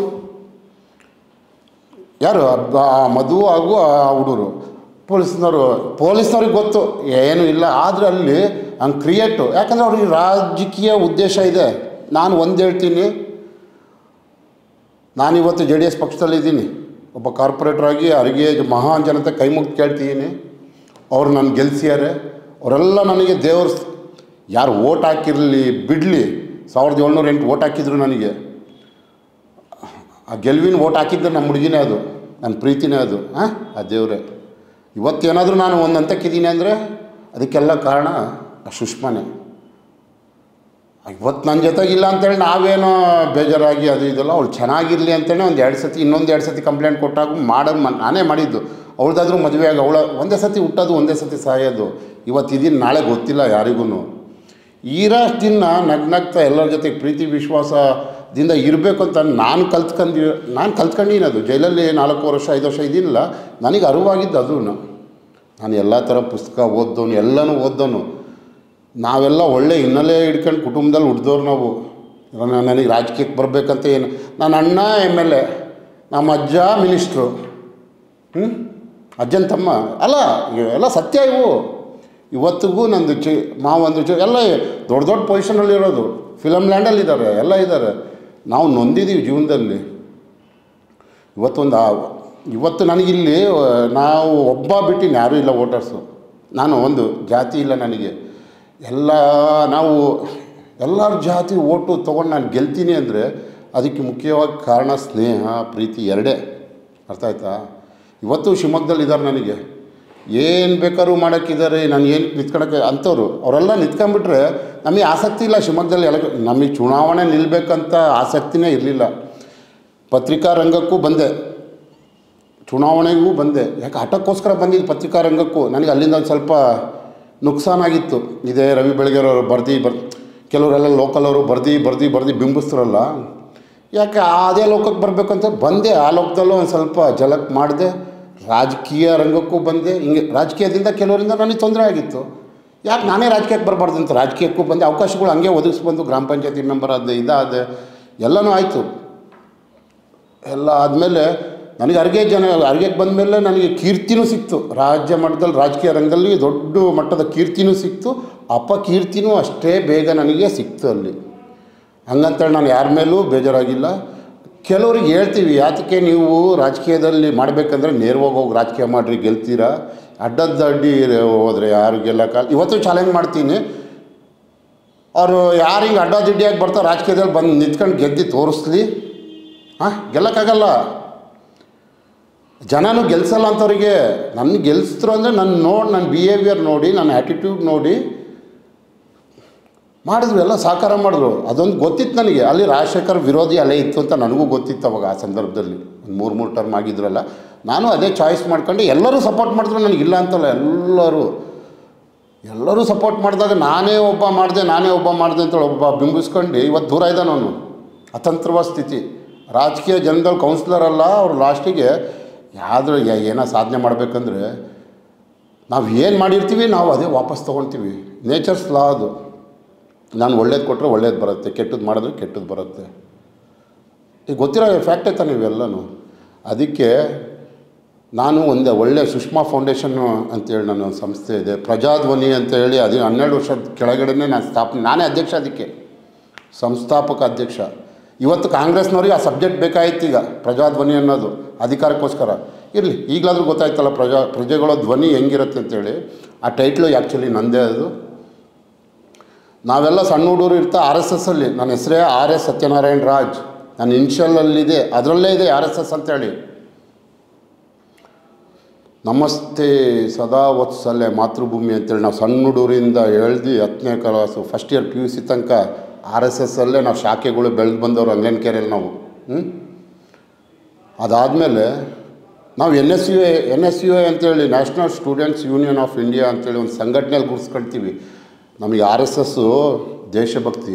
ಯಾರು ಆ ಮಧು ಹಾಗೂ ಆ ಹುಡುಗರು ಪೊಲೀಸ್ನವರು ಪೊಲೀಸ್ನವ್ರಿಗೆ ಗೊತ್ತು ಏನೂ ಇಲ್ಲ ಆದರೆ ಅಲ್ಲಿ ಹಂಗೆ ಕ್ರಿಯೇಟು ಯಾಕಂದರೆ ಅವ್ರಿಗೆ ರಾಜಕೀಯ ಉದ್ದೇಶ ಇದೆ ನಾನು ಒಂದು ಹೇಳ್ತೀನಿ ನಾನಿವತ್ತು ಜೆ ಡಿ ಎಸ್ ಪಕ್ಷದಲ್ಲಿದ್ದೀನಿ ಒಬ್ಬ ಕಾರ್ಪೊರೇಟರ್ ಆಗಿ ಅವರಿಗೆ ಮಹಾನ್ ಜನತೆ ಕೈ ಮುಗ್ದು ಕೇಳ್ತಿದ್ದೀನಿ ಅವ್ರು ನನ್ನ ಗೆಲ್ಸಿದ್ದಾರೆ ಅವರೆಲ್ಲ ನನಗೆ ದೇವ್ರ ಯಾರು ಓಟ್ ಹಾಕಿರಲಿ ಬಿಡಲಿ ಸಾವಿರದ ಏಳ್ನೂರ ಎಂಟು ಓಟ್ ಹಾಕಿದ್ರು ನನಗೆ ಆ ಗೆಲುವಿನ ಓಟ್ ಹಾಕಿದ್ದು ನಮ್ಮ ಹುಡುಗಿನೇ ಅದು ನನ್ನ ಪ್ರೀತಿನೇ ಅದು ಹಾಂ ಆ ದೇವರೇ ಇವತ್ತೇನಾದರೂ ನಾನು ಒಂದು ಹಂತಕ್ಕಿದ್ದೀನಿ ಅಂದರೆ ಅದಕ್ಕೆಲ್ಲ ಕಾರಣ ಆ ಸುಷ್ಮಾನೇ ಇವತ್ತು ನನ್ನ ಜೊತೆಗಿಲ್ಲ ಅಂತೇಳಿ ನಾವೇನೋ ಬೇಜಾರಾಗಿ ಅದು ಇದೆಲ್ಲ ಅವಳು ಚೆನ್ನಾಗಿರಲಿ ಅಂತೇಳಿ ಒಂದು ಎರಡು ಸತಿ ಇನ್ನೊಂದು ಎರಡು ಸತಿ ಕಂಪ್ಲೇಂಟ್ ಕೊಟ್ಟಾಗ ಮಾಡೋದು ಮ ನಾನೇ ಮಾಡಿದ್ದು ಅವಳದಾದ್ರೂ ಮದುವೆ ಆಗಿ ಅವಳ ಒಂದೇ ಸತಿ ಹುಟ್ಟೋದು ಒಂದೇ ಸತಿ ಸಾಯೋದು ಇವತ್ತು ಇದೀನಿ ನಾಳೆ ಗೊತ್ತಿಲ್ಲ ಯಾರಿಗೂ ಈರಷ್ಟು ದಿನ ನಗ್ನಗ್ತಾ ಎಲ್ಲರ ಜೊತೆ ಪ್ರೀತಿ ವಿಶ್ವಾಸದಿಂದ ಇರಬೇಕು ಅಂತ ನಾನು ಕಲ್ತ್ಕೊಂಡು ನಾನು ಕಲ್ತ್ಕೊಂಡಿನಿ ಅದು ಜೈಲಲ್ಲಿ ನಾಲ್ಕು ವರ್ಷ ಐದು ವರ್ಷ ಇದ್ದೀನಿಲ್ಲ ನನಗೆ ಅರಿವಾಗಿದ್ದು ಅದು ನಾನು ಎಲ್ಲ ಥರ ಪುಸ್ತಕ ಓದ್ದವನು ಎಲ್ಲನೂ ಓದ್ದವನು ನಾವೆಲ್ಲ ಒಳ್ಳೆ ಹಿನ್ನೆಲೆ ಹಿಡ್ಕೊಂಡು ಕುಟುಂಬದಲ್ಲಿ ಹುಡ್ದವ್ರು ನಾವು ನಾನು- ನನಗೆ ರಾಜಕೀಯಕ್ಕೆ ಬರಬೇಕಂತ ಏನು ನನ್ನ ಅಣ್ಣ ಎಮ್ ಎಲ್ ಎ ನಮ್ಮ ಅಜ್ಜ ಮಿನಿಸ್ಟ್ರು ಹ್ಞೂ ಅಜ್ಜನ ತಮ್ಮ ಅಲ್ಲ ಎಲ್ಲ ಸತ್ಯ ಇವು ಇವತ್ತಿಗೂ ನಂದು ಚಿ ಮಾವಂದು ಚಿ ಎಲ್ಲ ದೊಡ್ಡ ದೊಡ್ಡ ಪೊಸಿಷನಲ್ಲಿ ಇರೋದು ಫಿಲಮ್ ಲ್ಯಾಂಡಲ್ಲಿ ಇದ್ದಾರೆ ಎಲ್ಲ ಇದ್ದಾರೆ ನಾವು ನೊಂದಿದ್ದೀವಿ ಜೀವನದಲ್ಲಿ ಇವತ್ತೊಂದು ಆ- ಇವತ್ತು ನನಗಿಲ್ಲಿ ಆ, ನಾವು ಒಬ್ಬ ಬಿಟ್ಟಿನಿ ಯಾರೂ ಇಲ್ಲ ವೋಟರ್ಸು ನಾನು ಒಂದು ಜಾತಿ ಇಲ್ಲ ನನಗೆ ಎಲ್ಲ ನಾವು ಎಲ್ಲರ ಜಾತಿ ಓಟು ತೊಗೊಂಡು ನಾನು ಗೆಲ್ತೀನಿ ಅಂದರೆ ಅದಕ್ಕೆ ಮುಖ್ಯವಾಗಿ ಕಾರಣ ಸ್ನೇಹ ಪ್ರೀತಿ ಎರಡೇ ಅರ್ಥ ಆಯ್ತಾ ಇವತ್ತು ಶಿವಮೊಗ್ಗದಲ್ಲಿ ಇದ್ದಾರೆ ನನಗೆ ಏನು ಬೇಕಾದ್ರೂ ಮಾಡೋಕ್ಕಿದ್ದಾರೆ ನಾನು ಏನು ನಿಂತ್ಕೊಳಕ್ಕೆ ಅಂಥವ್ರು ಅವರೆಲ್ಲ ನಿಂತ್ಕೊಂಡ್ಬಿಟ್ರೆ ನಮಗೆ ಆಸಕ್ತಿ ಇಲ್ಲ ಶಿವಮೊಗ್ಗದಲ್ಲಿ ಎಲ್ಲ ನಮಗೆ ಚುನಾವಣೆ ನಿಲ್ಲಬೇಕಂತ ಆಸಕ್ತಿನೇ ಇರಲಿಲ್ಲ ಪತ್ರಿಕಾ ರಂಗಕ್ಕೂ ಬಂದೆ ಚುನಾವಣೆಗೂ ಬಂದೆ ಯಾಕೆ ಹಠಕ್ಕೋಸ್ಕರ ಬಂದಿದ್ದು ಪತ್ರಿಕಾ ರಂಗಕ್ಕೂ ನನಗೆ ಅಲ್ಲಿಂದ ಒಂದು ಸ್ವಲ್ಪ ನುಕ್ಸಾನಾಗಿತ್ತು ಇದೇ ರವಿ ಬೆಳಗೆರವರು ಬರ್ದು ಬರ್ ಕೆಲವರೆಲ್ಲ ಲೋಕಲ್ ಅವರು ಬರ್ದು ಬರ್ದು ಬರ್ದು ಬಿಂಬಿಸ್ತಾರಲ್ಲ ಯಾಕೆ ಅದೇ ಲೋಕಕ್ಕೆ ಬರಬೇಕು ಅಂತ ಬಂದೆ ಆ ಲೋಕದಲ್ಲೂ ಒಂದು ಸ್ವಲ್ಪ ಜಲಕ್ ಮಾಡಿದೆ ರಾಜಕೀಯ ರಂಗಕ್ಕೂ ಬಂದೆ ಹಿಂಗೆ ರಾಜಕೀಯದಿಂದ ಕೆಲವರಿಂದ ನನಗೆ ತೊಂದರೆ ಆಗಿತ್ತು ಯಾಕೆ ನಾನೇ ರಾಜಕೀಯಕ್ಕೆ ಬರಬಾರ್ದು ಅಂತ ರಾಜಕೀಯಕ್ಕೂ ಬಂದೆ ಅವಕಾಶಗಳು ಹಂಗೆ ಒದಗಿಸ್ಬಂದು ಗ್ರಾಮ ಪಂಚಾಯತಿ ಮೆಂಬರ್ ಆದೆ ಇದಾದೆ ಎಲ್ಲನೂ ಆಯಿತು ಎಲ್ಲ ಆದಮೇಲೆ ನನಗೆ ಅರ್ಗೆ ಜನ ಅರ್ಗೆಗೆ ಬಂದಮೇಲೆ ನನಗೆ ಕೀರ್ತಿನೂ ಸಿಕ್ತು ರಾಜ್ಯ ಮಟ್ಟದಲ್ಲಿ ರಾಜಕೀಯ ರಂಗದಲ್ಲಿ ದೊಡ್ಡ ಮಟ್ಟದ ಕೀರ್ತಿನೂ ಸಿಕ್ತು ಅಪಕೀರ್ತಿನೂ ಅಷ್ಟೇ ಬೇಗ ನನಗೆ ಸಿಕ್ತು ಅಲ್ಲಿ ಹಂಗಂತೇಳಿ ನಾನು ಯಾರ ಮೇಲೂ ಬೇಜಾರಾಗಿಲ್ಲ ಕೆಲವ್ರಿಗೆ ಹೇಳ್ತೀವಿ ಯಾತಕ್ಕೆ ನೀವು ರಾಜಕೀಯದಲ್ಲಿ ಮಾಡಬೇಕಂದ್ರೆ ನೇರವಾಗಿ ಹೋಗಿ ರಾಜಕೀಯ ಮಾಡಿರಿ ಗೆಲ್ತೀರಾ ಅಡ್ಡದ್ದಡ್ಡಿ ಹೋದರೆ ಯಾರು ಗೆಲ್ಲಕ್ಕ ಇವತ್ತು ಚಾಲೆಂಜ್ ಮಾಡ್ತೀನಿ ಅವರು ಯಾರು ಹಿಂಗೆ ಅಡ್ಡದಿಡ್ಡಿಯಾಗಿ ಬರ್ತಾರೆ ರಾಜಕೀಯದಲ್ಲಿ ಬಂದು ನಿಂತ್ಕೊಂಡು ಗೆದ್ದು ತೋರಿಸ್ಲಿ ಹಾಂ ಗೆಲ್ಲಕ್ಕಾಗಲ್ಲ ಜನನೂ ಗೆಲ್ಸಲ್ಲ ಅಂಥವ್ರಿಗೆ ನನ್ನ ಗೆಲ್ಸಿದ್ರು ಅಂದರೆ ನನ್ನ ನೋಡಿ ನನ್ನ ಬಿಹೇವಿಯರ್ ನೋಡಿ ನನ್ನ ಆ್ಯಟಿಟ್ಯೂಡ್ ನೋಡಿ ಮಾಡಿದ್ರು ಎಲ್ಲ ಸಾಕಾರ ಮಾಡಿದ್ರು ಅದೊಂದು ಗೊತ್ತಿತ್ತು ನನಗೆ ಅಲ್ಲಿ ರಾಜಶೇಖರ್ ವಿರೋಧಿ ಅಲೆ ಇತ್ತು ಅಂತ ನನಗೂ ಗೊತ್ತಿತ್ತು ಅವಾಗ ಆ ಸಂದರ್ಭದಲ್ಲಿ ಒಂದು ಮೂರು ಮೂರು ಟರ್ಮ್ ಆಗಿದ್ರಲ್ಲ ನಾನು ಅದೇ ಚಾಯ್ಸ್ ಮಾಡ್ಕೊಂಡು ಎಲ್ಲರೂ ಸಪೋರ್ಟ್ ಮಾಡಿದ್ರು ನನಗಿಲ್ಲ ಅಂತಲ್ಲ ಎಲ್ಲರೂ ಎಲ್ಲರೂ ಸಪೋರ್ಟ್ ಮಾಡಿದಾಗ ನಾನೇ ಒಬ್ಬ ಮಾಡಿದೆ ನಾನೇ ಒಬ್ಬ ಮಾಡಿದೆ ಅಂತೇಳಿ ಒಬ್ಬ ಬಿಂಬಿಸ್ಕೊಂಡು ಇವತ್ತು ದೂರ ಇದ್ದಾನೆ ಅವನು ಅತಂತ್ರವಾದ ಸ್ಥಿತಿ ರಾಜಕೀಯ ಜನದಲ್ಲಿ ಕೌನ್ಸಿಲರ್ ಅಲ್ಲ ಅವ್ರು ಲಾಸ್ಟಿಗೆ ಯಾವ್ದು ಏನೋ ಸಾಧನೆ ಮಾಡಬೇಕಂದ್ರೆ ನಾವು ಏನು ಮಾಡಿರ್ತೀವಿ ನಾವು ಅದೇ ವಾಪಸ್ ತೊಗೊಳ್ತೀವಿ ನೇಚರ್ಸ್ ಲಾ ಅದು ನಾನು ಒಳ್ಳೇದು ಕೊಟ್ಟರೆ ಒಳ್ಳೇದು ಬರುತ್ತೆ ಕೆಟ್ಟದ್ದು ಮಾಡಿದ್ರೆ ಕೆಟ್ಟದ್ದು ಬರುತ್ತೆ ಈಗ ಗೊತ್ತಿರೋ ಫ್ಯಾಕ್ಟೇ ತಾನೆ ಇವೆಲ್ಲನೂ ಅದಕ್ಕೆ ನಾನು ಒಂದು ಒಳ್ಳೆ ಸುಷ್ಮಾ ಫೌಂಡೇಶನ್ನು ಅಂತೇಳಿ ನನ್ನ ಒಂದು ಸಂಸ್ಥೆ ಇದೆ ಪ್ರಜಾಧ್ವನಿ ಅಂತ ಹೇಳಿ ಅದು ಹನ್ನೆರಡು ವರ್ಷದ ಕೆಳಗಡೆನೇ ನಾನು ಸ್ಥಾಪನೆ ನಾನೇ ಅಧ್ಯಕ್ಷ ಅದಕ್ಕೆ ಸಂಸ್ಥಾಪಕ ಅಧ್ಯಕ್ಷ ಇವತ್ತು ಕಾಂಗ್ರೆಸ್ನವ್ರಿಗೆ ಆ ಸಬ್ಜೆಕ್ಟ್ ಬೇಕಾಗಿತ್ತು ಈಗ ಪ್ರಜಾಧ್ವನಿ ಅನ್ನೋದು ಅಧಿಕಾರಕ್ಕೋಸ್ಕರ ಇರಲಿ ಈಗಲಾದರೂ ಗೊತ್ತಾಯ್ತಲ್ಲ ಪ್ರಜಾ ಪ್ರಜೆಗಳ ಧ್ವನಿ ಹೆಂಗಿರುತ್ತೆ ಅಂತೇಳಿ ಆ ಟೈಟ್ಲು ಆ್ಯಕ್ಚುಲಿ ನಂದೇ ಅದು ನಾವೆಲ್ಲ ಸಣ್ಣ ಹುಡುಗರು ಇರ್ತಾ ಆರ್ ಎಸ್ ಎಸ್ಸಲ್ಲಿ ನನ್ನ ಹೆಸರೇ ಆರ್ ಎಸ್ ಸತ್ಯನಾರಾಯಣ ರಾಜ್ ನನ್ನ ಇನ್ಷಿಯಲಲ್ಲಿದೆ ಅದರಲ್ಲೇ ಇದೆ ಆರ್ ಎಸ್ ಎಸ್ ಅಂತೇಳಿ ನಮಸ್ತೆ ಸದಾ ವತ್ಸಲ್ಯ ಮಾತೃಭೂಮಿ ಅಂತೇಳಿ ನಾವು ಸಣ್ಣ ಹುಡುಗರಿಂದ ಎಳ್ದು ಹತ್ತನೇ class first year P U C ತನಕ ಆರ್ ಎಸ್ ಎಸ್ಸಲ್ಲೇ ನಾವು ಶಾಖೆಗಳು ಬೆಳೆದು ಬಂದವರು ಅಂಗನಕೆರೆಯಲ್ಲಿ ನಾವು ಹ್ಞೂ ಅದಾದಮೇಲೆ ನಾವು N S U A N S U A ಅಂತೇಳಿ National Students Union of India ಅಂತೇಳಿ ಒಂದು ಸಂಘಟನೆಯಲ್ಲಿ ಗುರುಸ್ಕೊಳ್ತೀವಿ ನಮಗೆ ಆರ್ ಎಸ್ ಎಸ್ಸು ದೇಶಭಕ್ತಿ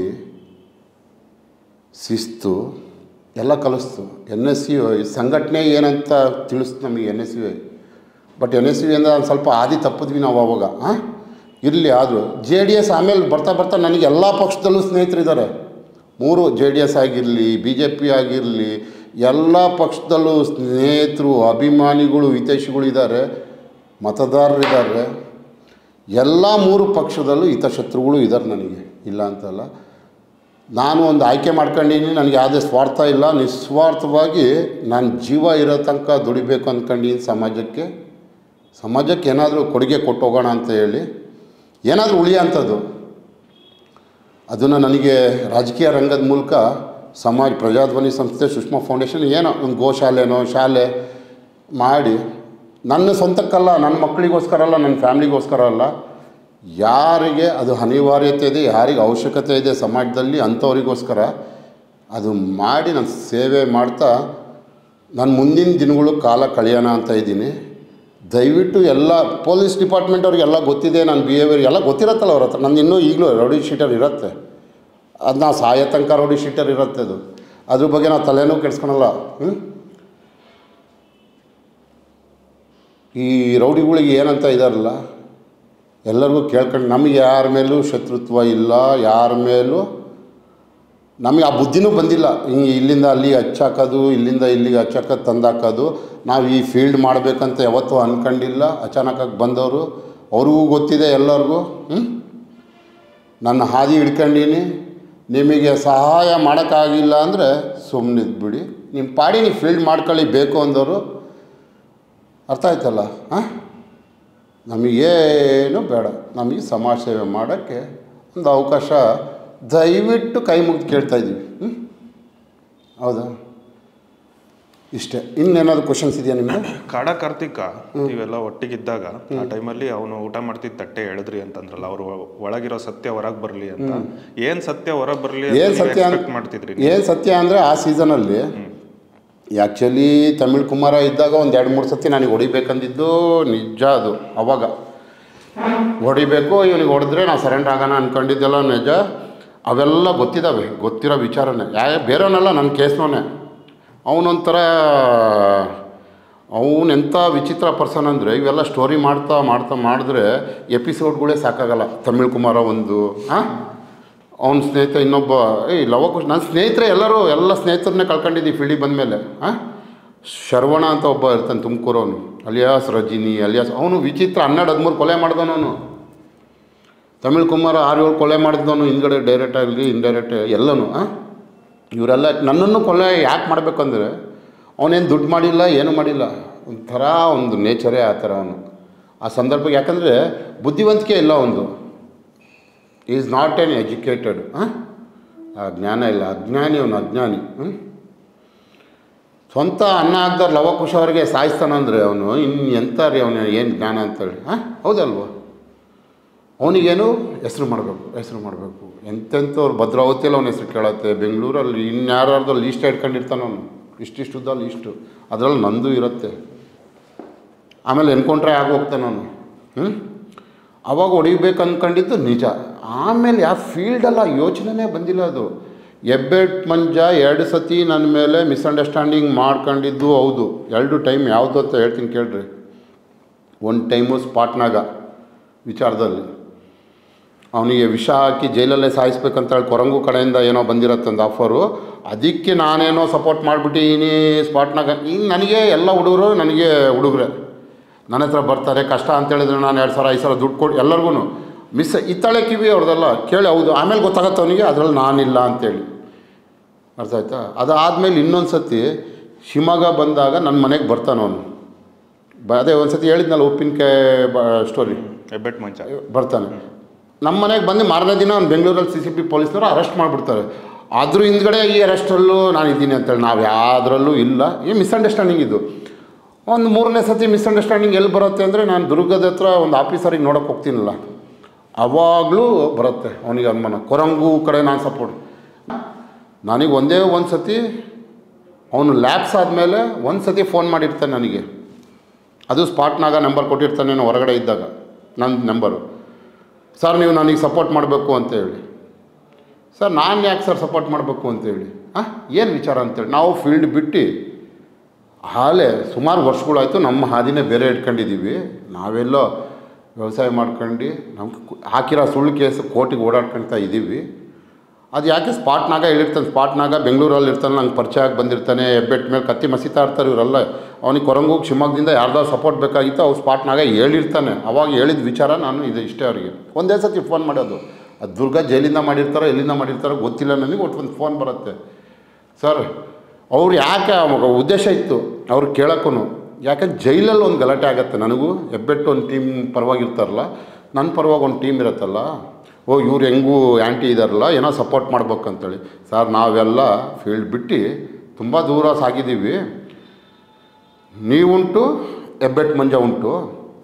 ಶಿಸ್ತು ಎಲ್ಲ ಕಲಿಸ್ತು ಎನ್ ಎಸ್ ಯು ಸಂಘಟನೆ ಏನಂತ ತಿಳಿಸ್ತು ನಮಗೆ N S U I but N S U ಇಂದ ಒಂದು ಸ್ವಲ್ಪ ಆದಿ ತಪ್ಪಿದ್ವಿ ನಾವು ಅವಾಗ ಹಾಂ ಇರಲಿ ಆದರೂ ಜೆ ಡಿ ಎಸ್ ಆಮೇಲೆ ಬರ್ತಾ ಬರ್ತಾ ನನಗೆ ಎಲ್ಲ ಪಕ್ಷದಲ್ಲೂ ಸ್ನೇಹಿತರಿದ್ದಾರೆ ಮೂರು ಜೆ ಡಿ ಎಸ್ ಆಗಿರಲಿ ಬಿ ಜೆ ಪಿ ಆಗಿರಲಿ ಎಲ್ಲ ಪಕ್ಷದಲ್ಲೂ ಸ್ನೇಹಿತರು ಅಭಿಮಾನಿಗಳು ಹಿತೈಷಿಗಳು ಇದ್ದಾರೆ ಮತದಾರರಿದ್ದಾರೆ ಎಲ್ಲ ಮೂರು ಪಕ್ಷದಲ್ಲೂ ಹಿತಶತ್ರುಗಳು ಇದ್ದಾರೆ ನನಗೆ ಇಲ್ಲ ಅಂತಲ್ಲ ನಾನು ಒಂದು ಆಯ್ಕೆ ಮಾಡ್ಕೊಂಡಿನಿ ನನಗೆ ಯಾವುದೇ ಸ್ವಾರ್ಥ ಇಲ್ಲ ನಿಸ್ವಾರ್ಥವಾಗಿ ನಾನು ಜೀವ ಇರೋ ತನಕ ದುಡಿಬೇಕು ಅಂದ್ಕೊಂಡಿದ್ದೀನಿ ಸಮಾಜಕ್ಕೆ ಸಮಾಜಕ್ಕೆ ಏನಾದರೂ ಕೊಡುಗೆ ಕೊಟ್ಟು ಹೋಗೋಣ ಅಂತ ಹೇಳಿ ಏನಾದರೂ ಉಳಿಯೋ ಅಂಥದ್ದು ಅದನ್ನು ನನಗೆ ರಾಜಕೀಯ ರಂಗದ ಮೂಲಕ ಸಮಾಜ ಪ್ರಜಾಧ್ವನಿ ಸಂಸ್ಥೆ ಸುಷ್ಮಾ ಫೌಂಡೇಶನ್ ಏನೋ ಒಂದು ಗೋಶಾಲೆನೋ ಶಾಲೆ ಮಾಡಿ ನನ್ನ ಸ್ವಂತಕ್ಕಲ್ಲ ನನ್ನ ಮಕ್ಕಳಿಗೋಸ್ಕರ ಅಲ್ಲ ನನ್ನ ಫ್ಯಾಮ್ಲಿಗೋಸ್ಕರ ಅಲ್ಲ ಯಾರಿಗೆ ಅದು ಅನಿವಾರ್ಯತೆ ಇದೆ ಯಾರಿಗೆ ಅವಶ್ಯಕತೆ ಇದೆ ಸಮಾಜದಲ್ಲಿ ಅಂಥವರಿಗೋಸ್ಕರ ಅದು ಮಾಡಿ ನಾನು ಸೇವೆ ಮಾಡ್ತಾ ನಾನು ಮುಂದಿನ ದಿನಗಳು ಕಾಲ ಕಳೆಯೋಣ ಅಂತ ಇದ್ದೀನಿ ದಯವಿಟ್ಟು ಎಲ್ಲ ಪೊಲೀಸ್ ಡಿಪಾರ್ಟ್ಮೆಂಟ್ ಅವ್ರಿಗೆಲ್ಲ ಗೊತ್ತಿದೆ ನನ್ನ ಬಿಹೇವಿಯರ್ ಎಲ್ಲ ಗೊತ್ತಿರತ್ತಲ್ಲ ಅವ್ರ ಹತ್ರ ನಂದು ಇನ್ನೂ ಈಗಲೂ ರೌಡಿ ಶೀಟರ್ ಇರುತ್ತೆ ಅದು ನಾವು ಸಾಯೋ ತನಕ ರೌಡಿ ಶೀಟರ್ ಇರುತ್ತೆ ಅದು ಅದ್ರ ಬಗ್ಗೆ ನಾವು ತಲೆನೂ ಕೆಡ್ಸ್ಕೊಳಲ್ಲ ಹ್ಞೂ ಈ ರೌಡಿಗಳಿಗೆ ಏನಂತ ಇದಾರಲ್ಲ ಎಲ್ಲರಿಗೂ ಕೇಳ್ಕೊಂಡು ನಮಗೆ ಯಾರ ಮೇಲೂ ಶತ್ರುತ್ವ ಇಲ್ಲ ಯಾರ ಮೇಲೂ ನಮಗೆ ಆ ಬುದ್ಧಿನೂ ಬಂದಿಲ್ಲ ಹಿಂಗೆ ಇಲ್ಲಿಂದ ಅಲ್ಲಿಗೆ ಹಚ್ಚಾಕೋದು ಇಲ್ಲಿಂದ ಇಲ್ಲಿಗೆ ಹಚ್ಚಾಕೋದು ತಂದಾಕೋದು ನಾವು ಈ ಫೀಲ್ಡ್ ಮಾಡಬೇಕಂತ ಯಾವತ್ತೂ ಅಂದ್ಕೊಂಡಿಲ್ಲ ಅಚಾನಕಾಗಿ ಬಂದವರು ಅವ್ರಿಗೂ ಗೊತ್ತಿದೆ ಎಲ್ಲರಿಗೂ ಹ್ಞೂ ನನ್ನ ಹಾದಿ ಹಿಡ್ಕೊಂಡೀನಿ ನಿಮಗೆ ಸಹಾಯ ಮಾಡೋಕ್ಕಾಗಿಲ್ಲ ಅಂದರೆ ಸುಮ್ಮನೆ ಬಿಡಿ ನಿಮ್ಮ ಪಾಡಿ ನೀವು ಫೀಲ್ಡ್ ಮಾಡ್ಕೊಳ್ಳಿ ಬೇಕು ಅಂದವರು ಅರ್ಥ ಆಯ್ತಲ್ಲ ಹಾಂ ನಮಗೇನು ಬೇಡ ನಮಗೆ ಸಮಾಜ ಸೇವೆ ಮಾಡೋಕ್ಕೆ ಒಂದು ಅವಕಾಶ ದಯವಿಟ್ಟು ಕೈ ಮುಗ್ದು ಕೇಳ್ತಾ ಇದ್ದೀವಿ ಹ್ಞೂ ಹೌದಾ ಇಷ್ಟೇ ಇನ್ನೇನಾದ್ರು ಕ್ವಶನ್ಸ್ ಇದೆಯಾ ನಿಮಗೆ ಕಾಡ ಕಾರ್ತಿಕ ನೀವೆಲ್ಲ ಒಟ್ಟಿಗಿದ್ದಾಗ ಆ ಟೈಮಲ್ಲಿ ಅವನು ಊಟ ಮಾಡ್ತಿದ್ದ ತಟ್ಟೆ ಹೇಳಿದ್ರಿ ಅಂತಂದ್ರಲ್ಲ ಅವರು ಒಳಗಿರೋ ಸತ್ಯ ಹೊರಗೆ ಬರಲಿ ಅಂತ ಏನ್ ಸತ್ಯ ಹೊರಗೆ ಬರಲಿ ಏನು ಸತ್ಯ ಎಕ್ಸ್ಪೆಕ್ಟ್ ಮಾಡ್ತಿದ್ರಿ ಏನು ಸತ್ಯ ಅಂದರೆ ಆ ಸೀಸನಲ್ಲಿ ಆ್ಯಕ್ಚುಲಿ ತಮಿಳ್ ಕುಮಾರ ಇದ್ದಾಗ ಒಂದು ಎರಡು ಮೂರು ಸತಿ ನನಗೆ ಹೊಡಿಬೇಕಂದಿದ್ದು ನಿಜ ಅದು ಅವಾಗ ಹೊಡಿಬೇಕು ಇವನಿಗೆ ಹೊಡೆದ್ರೆ ನಾವು ಸರೆಂಡರ್ ಆಗೋಣ ಅಂದ್ಕೊಂಡಿದ್ದೆಲ್ಲ ನಿಜ ಅವೆಲ್ಲ ಗೊತ್ತಿದ್ದಾವೆ ಗೊತ್ತಿರೋ ವಿಚಾರನೇ ಯಾ ಬೇರೆಯವನೆಲ್ಲ ನನ್ನ ಕೇಸ್ನವನೇ ಅವನೊಂಥರ ಅವನೆಂಥ ವಿಚಿತ್ರ ಪರ್ಸನ್ ಅಂದರೆ ಇವೆಲ್ಲ ಸ್ಟೋರಿ ಮಾಡ್ತಾ ಮಾಡ್ತಾ ಮಾಡಿದ್ರೆ ಎಪಿಸೋಡ್ಗಳೇ ಸಾಕಾಗಲ್ಲ ತಮಿಳ್ ಕುಮಾರ ಒಂದು ಹಾಂ ಅವನ ಸ್ನೇಹಿತ ಇನ್ನೊಬ್ಬ ಏಯ್ ಲವಕುಶ್ ನನ್ನ ಸ್ನೇಹಿತರೆ ಎಲ್ಲರೂ ಎಲ್ಲ ಸ್ನೇಹಿತರನ್ನೇ ಕಳ್ಕೊಂಡಿದ್ದೀವಿ ಫೀಲ್ಡಿಗೆ ಬಂದಮೇಲೆ ಹಾಂ ಶರವಣ ಅಂತ ಒಬ್ಬ ಇರ್ತಾನೆ ತುಮಕೂರವನು ಅಲಿಯಾಸ್ ರಜಿನಿ ಅಲಿಯಾಸ್ ಅವನು ವಿಚಿತ್ರ ಹನ್ನೆರಡು ಹದಿಮೂರು ಕೊಲೆ ಮಾಡಿದವನು ತಮಿಳ್ ಕುಮಾರ್ ಆರು ಏಳು ಕೊಲೆ ಮಾಡಿದವನು ಹಿಂದ್ಗಡೆ ಡೈರೆಕ್ಟ್ ಆಗಲಿ ಇಂಡೈರೆಕ್ಟ್ ಎಲ್ಲನೂ ಹಾಂ ಇವರೆಲ್ಲ ನನ್ನನ್ನು ಕೊಲೆ ಯಾಕೆ ಮಾಡಬೇಕಂದ್ರೆ ಅವನೇನು ದುಡ್ಡು ಮಾಡಿಲ್ಲ ಏನೂ ಮಾಡಿಲ್ಲ ಒಂಥರ ಒಂದು ನೇಚರೇ ಆ ಥರ ಅವನು ಆ ಸಂದರ್ಭಕ್ಕೆ ಯಾಕಂದರೆ ಬುದ್ಧಿವಂತಿಕೆ ಇಲ್ಲ ಒಂದು ಈಸ್ ನಾಟ್ ಎನ್ ಎಜುಕೇಟೆಡ್ ಹಾಂ ಆ ಜ್ಞಾನ ಇಲ್ಲ ಅಜ್ಞಾನಿ ಅವನು ಅಜ್ಞಾನಿ ಹ್ಞೂ ಸ್ವಂತ ಅನ್ನ ಹಾಕ್ದಾರ ಲವಕುಶ ಅವರಿಗೆ ಸಾಯಿಸ್ತಾನಂದ್ರೆ ಅವನು ಇನ್ನು ಎಂಥ ರೀ ಅವನು ಏನು ಜ್ಞಾನ ಅಂತೇಳಿ ಹಾಂ ಹೌದಲ್ವ ಅವನಿಗೇನು ಹೆಸ್ರು ಮಾಡಬೇಕು ಹೆಸ್ರು ಮಾಡಬೇಕು ಎಂತೆಂಥವ್ರು ಭದ್ರಾವತಿಯಲ್ಲಿ ಅವನ ಹೆಸ್ರು ಕೇಳತ್ತೆ ಬೆಂಗಳೂರಲ್ಲಿ ಇನ್ಯಾರ್ದು ಲೀಸ್ಟ್ ಇಟ್ಕೊಂಡಿರ್ತಾನೆ ಅವನು ಇಷ್ಟಿಷ್ಟುದ್ದ ಲೀಸ್ಟು ಅದರಲ್ಲಿ ನಂದು ಇರುತ್ತೆ ಆಮೇಲೆ ಎನ್ಕೌಂಟ್ರೆ ಆಗಿ ಹೋಗ್ತಾನೆ ಅವನು ಹ್ಞೂ ಅವಾಗ ಹೊಡಿಬೇಕು ಅಂದ್ಕೊಂಡಿದ್ದು ನಿಜ ಆಮೇಲೆ ಯಾವ ಫೀಲ್ಡಲ್ಲ ಯೋಚನೆನೇ ಬಂದಿಲ್ಲ ಅದು ಹೆಬ್ಬೆಟ್ ಮಂಜ ಎರಡು ಸತಿ ನನ್ನ ಮೇಲೆ ಮಿಸ್ಅಂಡರ್ಸ್ಟ್ಯಾಂಡಿಂಗ್ ಮಾಡ್ಕೊಂಡಿದ್ದು ಹೌದು ಎರಡು ಟೈಮ್ ಯಾವುದು ಅಂತ ಹೇಳ್ತೀನಿ ಕೇಳ್ರಿ ಒಂದು ಟೈಮು ಸ್ಪಾಟ್ನಾಗ ವಿಚಾರದಲ್ಲಿ ಅವನಿಗೆ ವಿಷ ಹಾಕಿ ಜೈಲಲ್ಲೇ ಸಾಯಿಸ್ಬೇಕಂತ ಹೇಳಿ ಕೊರಂಗು ಕಡೆಯಿಂದ ಏನೋ ಬಂದಿರತ್ತಂದು ಆಫರು ಅದಕ್ಕೆ ನಾನೇನೋ ಸಪೋರ್ಟ್ ಮಾಡಿಬಿಟ್ಟಿನಿ ಸ್ಪಾಟ್ನಾಗ ಈಗ ನನಗೆ ಎಲ್ಲ ಹುಡುಗರು ನನಗೆ ಹುಡುಗರೆ ನನ್ನ ಹತ್ರ ಬರ್ತಾರೆ ಕಷ್ಟ ಅಂತ ಹೇಳಿದ್ರೆ ನಾನು ಎರಡು ಸಾವಿರ ಐದು ಸಾವಿರ ದುಡ್ಡು ಕೊಟ್ಟು ಎಲ್ಲರಿಗೂ ಮಿಸ್ ಇತ್ತಾಳೆ ಕಿವಿ ಅವ್ರದ್ದೆಲ್ಲ ಕೇಳಿ ಹೌದು ಆಮೇಲೆ ಗೊತ್ತಾಗತ್ತೆ ಅವನಿಗೆ ಅದರಲ್ಲಿ ನಾನಿಲ್ಲ ಅಂತೇಳಿ ಅರ್ಥ ಆಯ್ತಾ ಅದಾದಮೇಲೆ ಇನ್ನೊಂದು ಸತಿ ಶಿವಮೊಗ್ಗ ಬಂದಾಗ ನನ್ನ ಮನೆಗೆ ಬರ್ತಾನೆ ಅವನು ಬ ಅದೇ ಒಂದು ಸತಿ ಹೇಳಿದ್ನಲ್ಲ ಉಪ್ಪಿನಕಾಯಿ ಬ ಸ್ಟೋರಿ ಹೆಬ್ಬೆಟ್ ಮಂಚ ಬರ್ತಾನೆ ನಮ್ಮ ಮನೆಗೆ ಬಂದು ಮಾರನೇ ದಿನ ಅವ್ನು ಬೆಂಗಳೂರಲ್ಲಿ ಸಿ ಸಿ ಪಿ ಪೊಲೀಸ್ನವರು ಅರೆಸ್ಟ್ ಮಾಡಿಬಿಡ್ತಾರೆ ಅದ್ರ ಹಿಂದ್ಗಡೆ ಈ ಅರೆಸ್ಟಲ್ಲೂ ನಾನು ಇದ್ದೀನಿ ಅಂತೇಳಿ ನಾವು ಯಾವುದ್ರಲ್ಲೂ ಇಲ್ಲ ಈ ಮಿಸ್ಅಂಡರ್ಸ್ಟ್ಯಾಂಡಿಂಗ್ ಇದು ಒಂದು ಮೂರನೇ ಸತಿ ಮಿಸ್ಅಂಡರ್ಸ್ಟ್ಯಾಂಡಿಂಗ್ ಎಲ್ಲಿ ಬರುತ್ತೆ ಅಂದರೆ ನಾನು ದುರ್ಗದ ಹತ್ರ ಒಂದು ಆಫೀಸರಿಗೆ ನೋಡೋಕೆ ಹೋಗ್ತೀನಲ್ಲ ಅವಾಗಲೂ ಬರುತ್ತೆ ಅವನಿಗೆ ಅನುಮಾನ ಕೊರಂಗು ಕಡೆ ನಾನು ಸಪೋರ್ಟ್ ನನಗೆ ಒಂದೇ ಒಂದು ಸತಿ ಅವನು ಲ್ಯಾಬ್ಸ್ ಆದಮೇಲೆ ಒಂದು ಸತಿ ಫೋನ್ ಮಾಡಿರ್ತಾನೆ ನನಗೆ ಅದು ಸ್ಪಾಟ್ನಾಗ ನಂಬರ್ ಕೊಟ್ಟಿರ್ತಾನೆ ನಾನು ಹೊರಗಡೆ ಇದ್ದಾಗ ನನ್ನ ನಂಬರು ಸರ್ ನೀವು ನನಗೆ ಸಪೋರ್ಟ್ ಮಾಡಬೇಕು ಅಂತೇಳಿ ಸರ್ ನಾನು ಯಾಕೆ ಸರ್ ಸಪೋರ್ಟ್ ಮಾಡಬೇಕು ಅಂತೇಳಿ ಹಾಂ ಏನು ವಿಚಾರ ಅಂತೇಳಿ ನಾವು ಫೀಲ್ಡ್ ಬಿಟ್ಟು ಹಾಲೇ ಸುಮಾರು ವರ್ಷಗಳಾಯಿತು ನಮ್ಮ ಹಾದಿನೇ ಬೇರೆ ಇಟ್ಕೊಂಡಿದ್ದೀವಿ ನಾವೆಲ್ಲೋ ವ್ಯವಸಾಯ ಮಾಡ್ಕೊಂಡು ನಮ್ಗೆ ಕು- ಹಾಕಿರೋ ಸುಳ್ಳು ಕೇಸು ಕೋರ್ಟಿಗೆ ಓಡಾಡ್ಕೊಳ್ತಾ ಇದ್ದೀವಿ ಅದು ಯಾಕೆ ಸ್ಪಾಟ್ನಾಗ ಹೇಳಿರ್ತಾನೆ ಸ್ಪಾಟ್ನಾಗ ಬೆಂಗಳೂರಲ್ಲಿ ಇರ್ತಾನೆ ನಂಗೆ ಪರಿಚಯ ಆಗಿ ಬಂದಿರ್ತಾನೆ ಹೆಬ್ಬೆಟ್ ಮೇಲೆ ಕತ್ತಿ ಮಸೀತಾ ಇರ್ತಾರೆ ಇವರೆಲ್ಲ ಅವನಿಗೆ ಕೊರಂಗೋಗಿ ಶಿವಮೊಗ್ಗದಿಂದ ಯಾರ್ದಾದ್ರು ಸಪೋರ್ಟ್ ಬೇಕಾಗಿತ್ತು ಅವ್ರು ಸ್ಪಾಟ್ನಾಗ ಹೇಳಿರ್ತಾನೆ ಅವಾಗ ಹೇಳಿದ ವಿಚಾರ ನಾನು ಇದು ಇಷ್ಟೇ ಅವರಿಗೆ ಒಂದೇ ಸತಿ ಫೋನ್ ಮಾಡೋದು ಅದು ದುರ್ಗ ಜೈಲಿಂದ ಮಾಡಿರ್ತಾರೋ ಎಲ್ಲಿಂದ ಮಾಡಿರ್ತಾರೋ ಗೊತ್ತಿಲ್ಲ ನನಗೆ ಒಟ್ಟು ಒಂದು ಫೋನ್ ಬರುತ್ತೆ ಸರ್ ಅವ್ರು ಯಾಕೆ ಅವಾಗ ಉದ್ದೇಶ ಇತ್ತು ಅವ್ರು ಕೇಳೋಕ್ಕೂ ಯಾಕಂದ್ರೆ ಜೈಲಲ್ಲಿ ಒಂದು ಗಲಾಟೆ ಆಗುತ್ತೆ ನನಗೂ ಹೆಬ್ಬೆಟ್ಟು ಒಂದು ಟೀಮ್ ಪರವಾಗಿರ್ತಾರಲ್ಲ ನನ್ನ ಪರವಾಗಿ ಒಂದು ಟೀಮ್ ಇರುತ್ತಲ್ಲ ಓ ಇವ್ರು ಹೆಂಗೂ ಆ್ಯಂಟಿ ಇದಾರಲ್ಲ ಏನೋ ಸಪೋರ್ಟ್ ಮಾಡ್ಬೇಕಂತೇಳಿ ಸರ್ ನಾವೆಲ್ಲ ಫೀಲ್ಡ್ ಬಿಟ್ಟು ತುಂಬ ದೂರ ಸಾಗಿದ್ದೀವಿ ನೀವುಂಟು ಹೆಬ್ಬೆಟ್ ಮಂಜ ಉಂಟು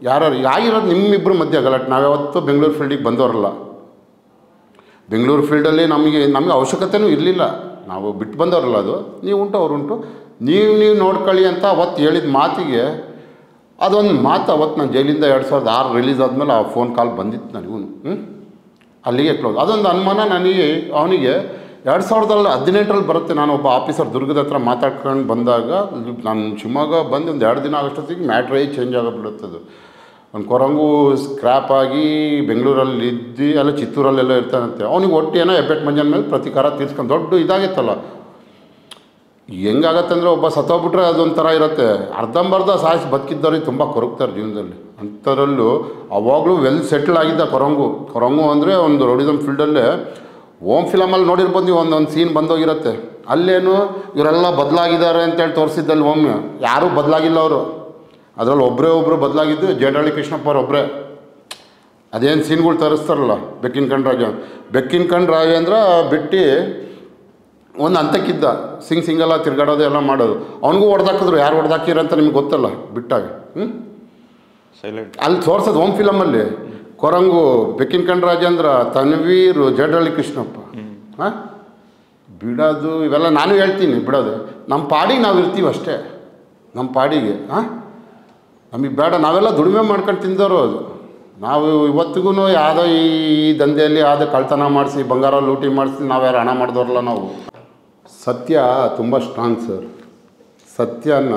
ಯಾರು ಆಗಿರೋದು ನಿಮ್ಮಿಬ್ಬರು ಮಧ್ಯೆ ಗಲಾಟೆ ನಾವ್ಯಾವತ್ತೂ ಬೆಂಗಳೂರು ಫೀಲ್ಡಿಗೆ ಬಂದವರಲ್ಲ ಬೆಂಗಳೂರು ಫೀಲ್ಡಲ್ಲಿ ನಮಗೆ ನಮಗೆ ಅವಶ್ಯಕತೆನೂ ಇರಲಿಲ್ಲ ನಾವು ಬಿಟ್ಟು ಬಂದವರಲ್ಲ ಅದು ನೀವು ಉಂಟು ಅವ್ರು ಉಂಟು ನೀವು ನೀವು ನೋಡ್ಕೊಳ್ಳಿ ಅಂತ ಅವತ್ತು ಹೇಳಿದ ಮಾತಿಗೆ ಅದೊಂದು ಮಾತು ಅವತ್ತು ನಾನು ಜೈಲಿಂದ ಎರಡು ಸಾವಿರದ ಆರು ರಿಲೀಸ್ ಆದಮೇಲೆ ಆ ಫೋನ್ ಕಾಲ್ ಬಂದಿತ್ತು ನನಗೂ ಹ್ಞೂ ಅಲ್ಲಿಗೆ ಕ್ಲೋಸ್ ಅದೊಂದು ಅನುಮಾನ ನನಗೆ ಅವನಿಗೆ ಎರಡು ಸಾವಿರದಲ್ಲಿ ಹದಿನೆಂಟರಲ್ಲಿ ಬರುತ್ತೆ ನಾನು ಒಬ್ಬ ಆಫೀಸರ್ ದುರ್ಗದ ಹತ್ರ ಮಾತಾಡ್ಕೊಂಡು ಬಂದಾಗ ನಾನು ಶಿವಮೊಗ್ಗ ಬಂದು ಒಂದು ಎರಡು ದಿನ ಆಗೋಷ್ಟೊತ್ತಿಗೆ ಮ್ಯಾಟ್ರೇ ಚೇಂಜ್ ಆಗಿಬಿಡುತ್ತೆ ಅದು ಒಂದು ಕೊರಂಗು ಸ್ಕ್ರ್ಯಾಪ್ ಆಗಿ ಬೆಂಗಳೂರಲ್ಲಿ ಇದ್ದು ಅಲ್ಲ ಚಿತ್ತೂರಲ್ಲೆಲ್ಲ ಇರ್ತಾನಂತೆ ಅವನಿಗೆ ಒಟ್ಟು ಏನೋ ಹೆಬ್ಬೆಟ್ ಮಂಜನ ಮೇಲೆ ಪ್ರತಿಕಾರ ತೀರ್ಸ್ಕೊಂಡು ದೊಡ್ಡ ಇದಾಗಿತ್ತಲ್ಲ ಹೆಂಗಾಗತ್ತೆ ಅಂದರೆ ಒಬ್ಬ ಸತ್ತೋಗ್ಬಿಟ್ರೆ ಅದೊಂಥರ ಇರುತ್ತೆ ಅರ್ಧಂಬರ್ಧ ಸಾಯಿಸಿ ಬದುಕಿದ್ದವ್ರಿಗೆ ತುಂಬ ಕೊರಗ್ತಾರೆ ಜೀವನದಲ್ಲಿ ಅಂಥದ್ರಲ್ಲೂ ಅವಾಗಲೂ ವೆಲ್ ಸೆಟ್ಲ್ ಆಗಿದ್ದ ಕೊರಂಗು ಕೊರಂಗು ಅಂದರೆ ಒಂದು ರೌಡಿಸಮ್ ಫೀಲ್ಡಲ್ಲೇ ಓಮ್ ಫಿಲಮಲ್ಲಿ ನೋಡಿರ್ಬೋದು ನೀವು ಒಂದೊಂದು ಸೀನ್ ಬಂದೋಗಿರುತ್ತೆ ಅಲ್ಲೇನು ಇವರೆಲ್ಲ ಬದಲಾಗಿದ್ದಾರೆ ಅಂತೇಳಿ ತೋರಿಸಿದ್ದಲ್ಲಿ ಒಮ್ಮೆ ಯಾರೂ ಬದಲಾಗಿಲ್ಲ ಅವರು ಅದರಲ್ಲಿ ಒಬ್ಬರೇ ಒಬ್ಬರು ಬದಲಾಗಿದ್ದು ಜೇಡಳ್ಳಿ ಕೃಷ್ಣಪ್ಪ ಅವ್ರು ಒಬ್ಬರೇ ಅದೇನು ಸೀನ್ಗಳು ತರಿಸ್ತಾರಲ್ಲ ಬೆಕ್ಕಿನ ಕಂಡು ರಾಜ ಬೆಕ್ಕಿನ ಕಂಡು ರಾಜೇಂದ್ರ ಬಿಟ್ಟು ಒಂದು ಹಂತಕ್ಕಿದ್ದ ಸಿಂಗ್ ಸಿಂಗಲ್ಲ ತಿರ್ಗಾಡೋದು ಎಲ್ಲ ಮಾಡೋದು ಅವನಿಗೂ ಹೊಡೆದಾಕಿದ್ರು ಯಾರು ಹೊಡೆದಾಕಿರ ಅಂತ ನಿಮ್ಗೆ ಗೊತ್ತಲ್ಲ ಬಿಟ್ಟಾಗ ಹ್ಞೂ ಸೈಲೆಂಟ್ ಅಲ್ಲಿ ತೋರ್ಸೋದು ಹೋಮ್ ಫಿಲಮಲ್ಲಿ ಕೊರಂಗು ಬೆಕ್ಕಿನ ಕಂಡು ರಾಜೇಂದ್ರ ತನ್ವೀರು ಜಡಳ್ಳಿ ಕೃಷ್ಣಪ್ಪ ಹಾಂ ಬಿಡೋದು ಇವೆಲ್ಲ ನಾನು ಹೇಳ್ತೀನಿ ಬಿಡೋದು ನಮ್ಮ ಪಾಡಿಗೆ ನಾವು ಇರ್ತೀವಿ ಅಷ್ಟೇ ನಮ್ಮ ಪಾಡಿಗೆ ಹಾಂ ನಮಗೆ ಬೇಡ ನಾವೆಲ್ಲ ದುಡಿಮೆ ಮಾಡ್ಕೊಂಡು ತಿಂದವರು ಅದು ನಾವು ಇವತ್ತಿಗೂ ಯಾವುದೋ ಈ ದಂಧೆಯಲ್ಲಿ ಯಾವುದೋ ಕಳ್ತನ ಮಾಡಿಸಿ ಬಂಗಾರ ಲೂಟಿ ಮಾಡಿಸಿ ನಾವ್ಯಾರು ಹಣ ಮಾಡಿದವ್ರಲ್ಲ ನಾವು ಸತ್ಯ ತುಂಬ ಸ್ಟ್ರಾಂಗ್ ಸರ್ ಸತ್ಯನ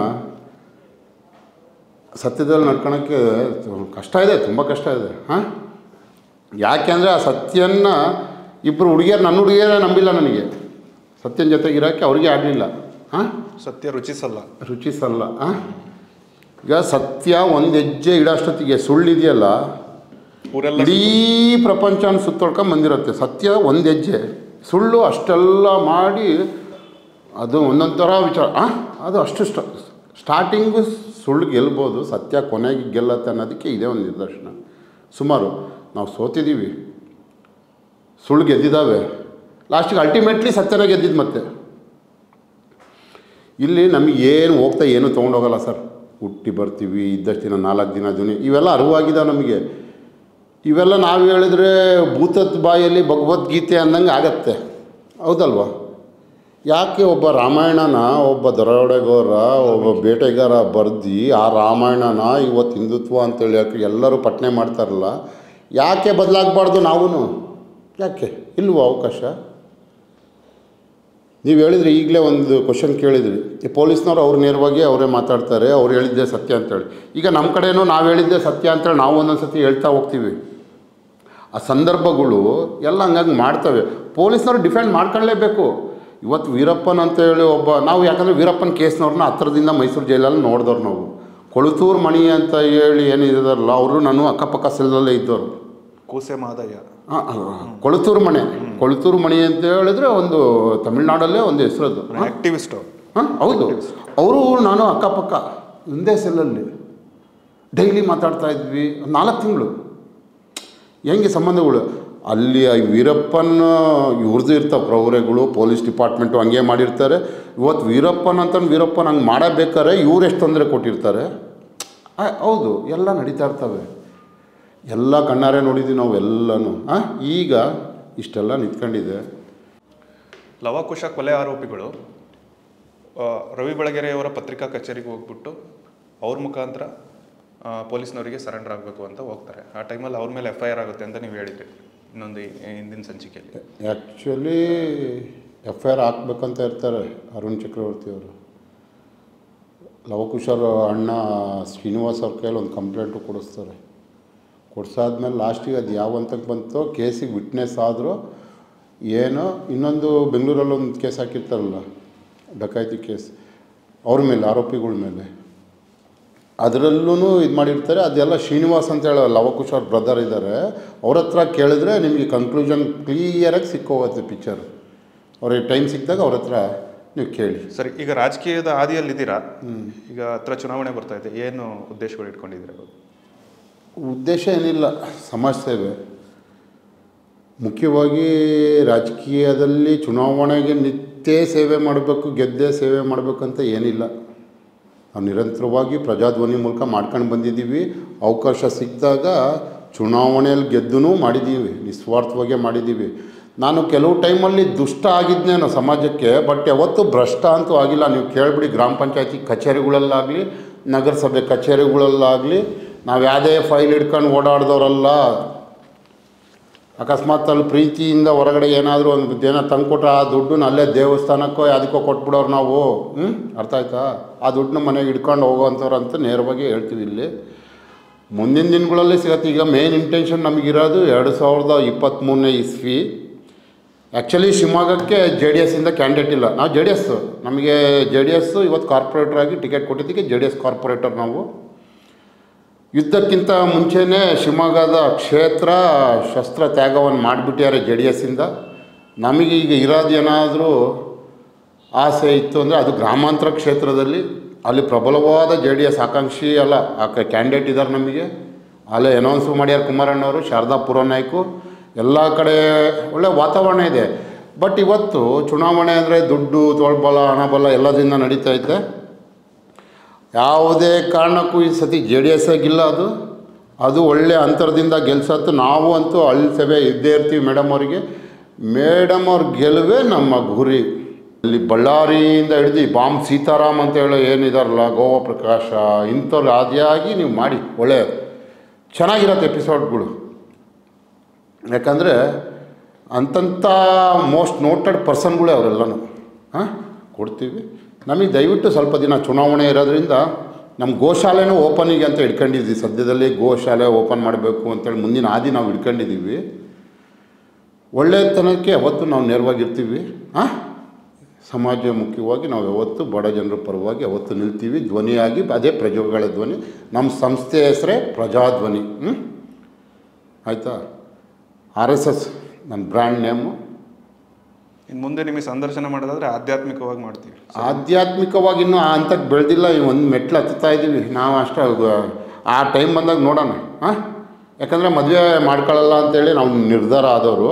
ಸತ್ಯದಲ್ಲಿ ನಡ್ಕೊಳಕ್ಕೆ ಕಷ್ಟ ಇದೆ ತುಂಬ ಕಷ್ಟ ಇದೆ ಹಾಂ ಯಾಕೆಂದರೆ ಆ ಸತ್ಯನ ಇಬ್ಬರು ಹುಡುಗಿಯರು ನನ್ನ ಹುಡುಗಿಯರೇ ನಂಬಿಲ್ಲ ನನಗೆ ಸತ್ಯನ ಜೊತೆಗೆ ಇರೋಕ್ಕೆ ಅವ್ರಿಗೆ ಆಗಲಿಲ್ಲ ಹಾಂ ಸತ್ಯ ರುಚಿಸಲ್ಲ ರುಚಿಸಲ್ಲ ಆ? ಈಗ ಸತ್ಯ ಒಂದು ಹೆಜ್ಜೆ ಇಡೋಷ್ಟೊತ್ತಿಗೆ ಸುಳ್ಳಿದೆಯಲ್ಲ ಊರೆಲ್ಲ ಇಡೀ ಪ್ರಪಂಚನ ಸುತ್ತೊಳ್ಕೊಂಡು ಬಂದಿರುತ್ತೆ ಸತ್ಯ ಒಂದು ಹೆಜ್ಜೆ ಸುಳ್ಳು ಅಷ್ಟೆಲ್ಲ ಮಾಡಿ ಅದು ಒಂದೊಂದು ಥರ ವಿಚಾರ ಆ? ಅದು ಅಷ್ಟು ಸ್ಟ ಸ್ಟಾರ್ಟಿಂಗು ಸುಳ್ಳು ಗೆಲ್ಬೋದು ಸತ್ಯ ಕೊನೆಗೆ ಗೆಲ್ಲತ್ತೆ ಅನ್ನೋದಕ್ಕೆ ಇದೇ ಒಂದು ನಿದರ್ಶನ ಸುಮಾರು ನಾವು ಸೋತಿದ್ದೀವಿ ಸುಳ್ಳು ಗೆದ್ದಿದ್ದಾವೆ ಲಾಸ್ಟಿಗೆ ಅಲ್ಟಿಮೇಟ್ಲಿ ಸತ್ಯನ ಗೆದ್ದಿದ್ದು ಮತ್ತೆ ಇಲ್ಲಿ ನಮಗೆ ಏನು ಹೋಗ್ತಾ ಏನು ತೊಗೊಂಡೋಗಲ್ಲ ಸರ್ ಹುಟ್ಟಿ ಬರ್ತೀವಿ ಇದ್ದಷ್ಟು ದಿನ ನಾಲ್ಕು ದಿನ ದುನಿ ಇವೆಲ್ಲ ಅರಿವಾಗಿದಾವೆ ನಮಗೆ ಇವೆಲ್ಲ ನಾವು ಹೇಳಿದ್ರೆ ಭೂತದ ಬಾಯಲ್ಲಿ ಭಗವದ್ಗೀತೆ ಅಂದಂಗೆ ಆಗತ್ತೆ ಹೌದಲ್ವಾ ಯಾಕೆ ಒಬ್ಬ ರಾಮಾಯಣನ ಒಬ್ಬ ದರೋಡೆಗೋರ ಒಬ್ಬ ಬೇಟೆಗಾರ ಬರ್ದು ಆ ರಾಮಾಯಣನ ಇವತ್ತು ಹಿಂದುತ್ವ ಅಂತೇಳಿ ಯಾಕೆ ಎಲ್ಲರೂ ಪಠನೆ ಮಾಡ್ತಾರಲ್ಲ ಯಾಕೆ ಬದಲಾಗಬಾರ್ದು ನಾವೂ ಯಾಕೆ ಇಲ್ವೋ ಅವಕಾಶ ನೀವು ಹೇಳಿದ್ರಿ ಈಗಲೇ ಒಂದು ಕ್ವಶನ್ ಕೇಳಿದ್ರಿ ಈ ಪೊಲೀಸ್ನವ್ರು ಅವ್ರು ನೇರವಾಗಿ ಅವರೇ ಮಾತಾಡ್ತಾರೆ ಅವ್ರು ಹೇಳಿದ್ದೆ ಸತ್ಯ ಅಂತೇಳಿ ಈಗ ನಮ್ಮ ಕಡೆನೂ ನಾವು ಹೇಳಿದ್ದೆ ಸತ್ಯ ಅಂತೇಳಿ ನಾವು ಒಂದೊಂದು ಸತಿ ಹೇಳ್ತಾ ಹೋಗ್ತೀವಿ ಆ ಸಂದರ್ಭಗಳು ಎಲ್ಲ ಹಂಗಾಗಿ ಮಾಡ್ತವೆ ಪೊಲೀಸ್ನವ್ರು ಡಿಫೆಂಡ್ ಮಾಡ್ಕೊಳ್ಳೇಬೇಕು ಇವತ್ತು ವೀರಪ್ಪನ್ ಅಂತ ಹೇಳಿ ಒಬ್ಬ ನಾವು ಯಾಕಂದರೆ ವೀರಪ್ಪನ ಕೇಸ್ನವ್ರನ್ನ ಹತ್ರದಿಂದ ಮೈಸೂರು ಜೈಲಲ್ಲಿ ನೋಡಿದವ್ರು ನಾವು ಕೊಳತೂರು ಮಣಿ ಅಂತ ಹೇಳಿ ಏನಿದಾರಲ್ಲ ಅವರು ನಾನು ಅಕ್ಕಪಕ್ಕ ಸೆಲ್ಲಲ್ಲೇ ಇದ್ದವರು ಕೂಸೆ ಮಾದಯ್ಯ ಆ, ಆ, ಕೊಳತೂರು ಮಣೆ ಕೊಳತೂರು ಮಣಿ ಅಂತ ಹೇಳಿದ್ರೆ ಒಂದು ತಮಿಳ್ನಾಡಲ್ಲೇ ಒಂದು ಹೆಸರದು ಆಕ್ಟಿವಿಸ್ಟ್ ಅವ್ರು ಹಾಂ ಹೌದು ಅವರು ನಾನು ಅಕ್ಕಪಕ್ಕ ಒಂದೇ ಸೆಲ್ಲಲ್ಲಿ ಡೈಲಿ ಮಾತಾಡ್ತಾ ಇದ್ವಿ ನಾಲ್ಕು ತಿಂಗಳು ಹೆಂಗೆ ಸಂಬಂಧಗಳು ಅಲ್ಲಿ ಆ ವೀರಪ್ಪನ್ ಇವ್ರದ್ದು ಇರ್ತಾವೆ ಪ್ರೌರೆಗಳು ಪೊಲೀಸ್ ಡಿಪಾರ್ಟ್ಮೆಂಟು ಹಂಗೆ ಮಾಡಿರ್ತಾರೆ ಇವತ್ತು ವೀರಪ್ಪನ್ ಅಂತ ವೀರಪ್ಪನ್ ಹಂಗೆ ಮಾಡಬೇಕಾರೆ ಇವ್ರು ಎಷ್ಟು ತೊಂದರೆ ಕೊಟ್ಟಿರ್ತಾರೆ ಆ, ಹೌದು ಎಲ್ಲ ನಡೀತಾ ಇರ್ತವೆ ಎಲ್ಲ ಕಣ್ಣಾರೆ ನೋಡಿದ್ದೀವಿ ನಾವು ಎಲ್ಲನೂ ಹಾಂ ಈಗ ಇಷ್ಟೆಲ್ಲ ನಿಂತ್ಕೊಂಡಿದೆ ಲವಕುಶ ಕೊಲೆ ಆರೋಪಿಗಳು ಆ, ರವಿ ಬೆಳಗೆರೆಯವರ ಪತ್ರಿಕಾ ಕಚೇರಿಗೆ ಹೋಗ್ಬಿಟ್ಟು ಅವ್ರ ಮುಖಾಂತರ ಆ, ಪೊಲೀಸ್ನವರಿಗೆ ಸರೆಂಡರ್ ಆಗಬೇಕು ಅಂತ ಹೋಗ್ತಾರೆ ಆ ಟೈಮಲ್ಲಿ ಅವ್ರ ಮೇಲೆ ಎಫ್ ಐ ಆರ್ ಆಗುತ್ತೆ ಅಂತ ನೀವು ಹೇಳಿದ್ರಿ ಇನ್ನೊಂದು ಈ- ಹಿಂದಿನ ಸಂಚಿಕೆಯಲ್ಲಿ ಆ್ಯಕ್ಚುಲಿ ಎಫ್ ಐ ಆರ್ ಹಾಕ್ಬೇಕಂತ ಇರ್ತಾರೆ ಅರುಣ್ ಚಕ್ರವರ್ತಿ ಅವರು ಲವಕುಶರ ಅಣ್ಣ ಶ್ರೀನಿವಾಸ್ ಅವ್ರ ಕೈಯಲ್ಲಿ ಒಂದು ಕಂಪ್ಲೇಂಟು ಕೊಡಿಸ್ತಾರೆ ಕೊಡ್ಸಾದ್ಮೇಲೆ ಲಾಸ್ಟಿಗೆ ಅದು ಯಾವ ಹಂತಕ್ಕೆ ಬಂತೋ ಕೇಸಿಗೆ ವಿಟ್ನೆಸ್ ಆದರೂ ಏನೋ ಇನ್ನೊಂದು ಬೆಂಗಳೂರಲ್ಲಿ ಒಂದು ಕೇಸ್ ಹಾಕಿರ್ತಾರಲ್ಲ ಡಕಾಯಿತಿ ಕೇಸ್ ಅವ್ರ ಮೇಲೆ ಆರೋಪಿಗಳ ಮೇಲೆ ಅದರಲ್ಲೂ ಇದು ಮಾಡಿರ್ತಾರೆ ಅದೆಲ್ಲ ಶ್ರೀನಿವಾಸ್ ಅಂತ ಹೇಳೋ ಲವಕುಶ್ ಅವ್ರ ಬ್ರದರ್ ಇದ್ದಾರೆ ಅವ್ರ ಹತ್ರ ಕೇಳಿದ್ರೆ ನಿಮಗೆ ಕನ್ಕ್ಲೂಷನ್ ಕ್ಲಿಯರಾಗಿ ಸಿಕ್ಕೋಗುತ್ತೆ ಪಿಕ್ಚರ್ ಅವ್ರಿಗೆ ಟೈಮ್ ಸಿಕ್ಕಿದಾಗ ಅವ್ರ ಹತ್ರ ನೀವು ಕೇಳಿ ಸರಿ ಈಗ ರಾಜಕೀಯದ ಹಾದಿಯಲ್ಲಿದ್ದೀರಾ ಈಗ ಹತ್ರ ಚುನಾವಣೆ ಬರ್ತಾ ಇದೆ ಏನು ಉದ್ದೇಶಗಳು ಇಟ್ಕೊಂಡಿದ್ದೀರಾ ಉದ್ದೇಶ ಏನಿಲ್ಲ ಸಮಾಜ ಸೇವೆ ಮುಖ್ಯವಾಗಿ ರಾಜಕೀಯದಲ್ಲಿ ಚುನಾವಣೆಗೆ ನಿತ್ಯ ಸೇವೆ ಮಾಡಬೇಕು ಗೆದ್ದೇ ಸೇವೆ ಮಾಡಬೇಕಂತ ಏನಿಲ್ಲ ನಾವು ನಿರಂತರವಾಗಿ ಪ್ರಜಾಧ್ವನಿ ಮೂಲಕ ಮಾಡ್ಕೊಂಡು ಬಂದಿದ್ದೀವಿ ಅವಕಾಶ ಸಿಕ್ಕಿದಾಗ ಚುನಾವಣೆಯಲ್ಲಿ ಗೆದ್ದೂ ಮಾಡಿದ್ದೀವಿ ನಿಸ್ವಾರ್ಥವಾಗಿ ಮಾಡಿದ್ದೀವಿ ನಾನು ಕೆಲವು ಟೈಮಲ್ಲಿ ದುಷ್ಟ ಆಗಿದ್ನೇನೋ ಸಮಾಜಕ್ಕೆ ಬಟ್ ಯಾವತ್ತೂ ಭ್ರಷ್ಟ ಅಂತೂ ಆಗಿಲ್ಲ ನೀವು ಕೇಳಿಬಿಡಿ ಗ್ರಾಮ ಪಂಚಾಯತಿ ಕಚೇರಿಗಳಲ್ಲಾಗಲಿ ನಗರಸಭೆ ಕಚೇರಿಗಳಲ್ಲಾಗಲಿ ನಾವು ಯಾವುದೇ ಫೈಲ್ ಹಿಡ್ಕೊಂಡು ಓಡಾಡ್ದವ್ರಲ್ಲ ಅಕಸ್ಮಾತ್ ಅಲ್ಲಿ ಪ್ರೀತಿಯಿಂದ ಹೊರಗಡೆ ಏನಾದರೂ ಒಂದು ಏನೋ ತಂದ್ಕೊಟ್ರೆ ಆ ದುಡ್ಡನ್ನ ಅಲ್ಲೇ ದೇವಸ್ಥಾನಕ್ಕೋ ಯಾವುದಕ್ಕೋ ಕೊಟ್ಬಿಡೋರು ನಾವು ಹ್ಞೂ ಅರ್ಥ ಆಯ್ತಾ ಆ ದುಡ್ಡನ್ನ ಮನೆಗೆ ಹಿಡ್ಕೊಂಡು ಹೋಗೋವಂಥವ್ರು ಅಂತ ನೇರವಾಗಿ ಹೇಳ್ತೀವಿ ಇಲ್ಲಿ ಮುಂದಿನ ದಿನಗಳಲ್ಲಿ ಸಿಗತ್ತೆ ಈಗ ಮೇನ್ ಇಂಟೆನ್ಷನ್ ನಮಗಿರೋದು ಎರಡು ಸಾವಿರದ ಇಪ್ಪತ್ತ್ಮೂರನೇ ಇಸ್ವಿ ಆ್ಯಕ್ಚುಲಿ ಶಿವಮೊಗ್ಗಕ್ಕೆ ಜೆ ಡಿ ಎಸ್ಸಿಂದ ಕ್ಯಾಂಡಿಡೇಟ್ ಇಲ್ಲ ನಾವು ಜೆ ಡಿ ಎಸ್ ನಮಗೆ ಜೆ ಡಿ ಎಸ್ಸು ಇವತ್ತು ಕಾರ್ಪೊರೇಟರ್ ಆಗಿ ಟಿಕೆಟ್ ಕೊಟ್ಟಿದ್ದಕ್ಕೆ ಜೆ ಡಿ ಎಸ್ ಕಾರ್ಪೊರೇಟರ್ ನಾವು ಯುದ್ಧಕ್ಕಿಂತ ಮುಂಚೆನೇ ಶಿವಮೊಗ್ಗದ ಕ್ಷೇತ್ರ ಶಸ್ತ್ರ ತ್ಯಾಗವನ್ನು ಮಾಡಿಬಿಟ್ಟಾರೆ ಜೆ ಡಿ ಎಸ್ಸಿಂದ ನಮಗೆ ಈಗ ಇರೋದು ಏನಾದರೂ ಆಸೆ ಇತ್ತು ಅಂದರೆ ಅದು ಗ್ರಾಮಾಂತರ ಕ್ಷೇತ್ರದಲ್ಲಿ ಅಲ್ಲಿ ಪ್ರಬಲವಾದ ಜೆ ಡಿ ಎಸ್ ಆಕಾಂಕ್ಷಿ ಅಲ್ಲ ಆ ಕ್ಯಾಂಡಿಡೇಟ್ ಇದ್ದಾರೆ ನಮಗೆ ಅಲ್ಲೇ ಅನೌನ್ಸ್ ಮಾಡ್ಯಾರ ಕುಮಾರಣ್ಣವರು ಶಾರದಾ ಪುರನಾಯ್ಕು ಎಲ್ಲ ಕಡೆ ಒಳ್ಳೆ ವಾತಾವರಣ ಇದೆ ಬಟ್ ಇವತ್ತು ಚುನಾವಣೆ ಅಂದರೆ ದುಡ್ಡು ತೋಳ್ಬಲ ಹಣಬಲ ಎಲ್ಲದಿಂದ ನಡೀತಾ ಐತೆ ಯಾವುದೇ ಕಾರಣಕ್ಕೂ ಈ ಸತಿ ಜೆ ಡಿ ಎಸ್ ಆಗಿಲ್ಲ ಅದು ಅದು ಒಳ್ಳೆ ಅಂತರದಿಂದ ಗೆಲ್ಸತ್ತು ನಾವು ಅಂತೂ ಅಲ್ಲಿ ಸಭೆ ಇದ್ದೇ ಇರ್ತೀವಿ ಮೇಡಮ್ ಅವರಿಗೆ ಮೇಡಮ್ ಅವ್ರ ಗೆಲುವೇ ನಮ್ಮ ಗುರಿ ಇಲ್ಲಿ ಬಳ್ಳಾರಿಯಿಂದ ಹಿಡ್ದು ಬಾಂಬ್ ಸೀತಾರಾಮ್ ಅಂತ ಹೇಳೋ ಏನಿದಾರಲ್ಲ ಗೋವಾ ಪ್ರಕಾಶ ಇಂಥವ್ರು ಆದಿಯಾಗಿ ನೀವು ಮಾಡಿ ಒಳ್ಳೆ ಚೆನ್ನಾಗಿರತ್ತೆ ಎಪಿಸೋಡ್ಗಳು ಯಾಕಂದರೆ ಅಂತಂಥ ಮೋಸ್ಟ್ ನೋಟೆಡ್ ಪರ್ಸನ್ಗಳೇ ಅವರೆಲ್ಲನೂ ಹಾಂ ಕೊಡ್ತೀವಿ ನಮಗೆ ದಯವಿಟ್ಟು ಸ್ವಲ್ಪ ದಿನ ಚುನಾವಣೆ ಇರೋದ್ರಿಂದ ನಮ್ಮ ಗೋಶಾಲೆನೂ ಓಪನಿಗೆ ಅಂತ ಇಟ್ಕೊಂಡಿದ್ವಿ ಸದ್ಯದಲ್ಲಿ ಗೋಶಾಲೆ ಓಪನ್ ಮಾಡಬೇಕು ಅಂತೇಳಿ ಮುಂದಿನ ಹಾದಿ ನಾವು ಇಟ್ಕೊಂಡಿದ್ದೀವಿ ಒಳ್ಳೆಯತನಕ್ಕೆ ಯಾವತ್ತೂ ನಾವು ನೇರವಾಗಿರ್ತೀವಿ ಹಾಂ ಸಮಾಜ ಮುಖ್ಯವಾಗಿ ನಾವು ಯಾವತ್ತು ಬಡ ಜನರ ಪರವಾಗಿ ಯಾವತ್ತು ನಿಲ್ತೀವಿ ಧ್ವನಿಯಾಗಿ ಅದೇ ಪ್ರಜೆಗಳ ಧ್ವನಿ ನಮ್ಮ ಸಂಸ್ಥೆ ಹೆಸರೇ ಪ್ರಜಾಧ್ವನಿ ಹ್ಞೂ ಆಯಿತಾ ಆರ್ ಎಸ್ ಎಸ್ ನನ್ನ ಬ್ರ್ಯಾಂಡ್ ನೇಮು ಇನ್ನು ಮುಂದೆ ನಿಮಗೆ ಸಂದರ್ಶನ ಮಾಡೋದಾದ್ರೆ ಆಧ್ಯಾತ್ಮಿಕವಾಗಿ ಮಾಡ್ತೀವಿ ಆಧ್ಯಾತ್ಮಿಕವಾಗಿ ಇನ್ನೂ ಆ ಹಂತಕ್ಕೆ ಬೆಳೆದಿಲ್ಲ ಈ ಒಂದು ಮೆಟ್ಲು ಹತ್ತುತ್ತಾ ಇದ್ದೀವಿ ನಾವು ಅಷ್ಟೇ ಅದು- ಆ ಟೈಮ್ ಬಂದಾಗ ನೋಡೋಣ ಹಾಂ ಯಾಕಂದರೆ ಮದುವೆ ಮಾಡ್ಕೊಳ್ಳಲ್ಲ ಅಂತೇಳಿ ನಾವು ನಿರ್ಧಾರ ಆದವರು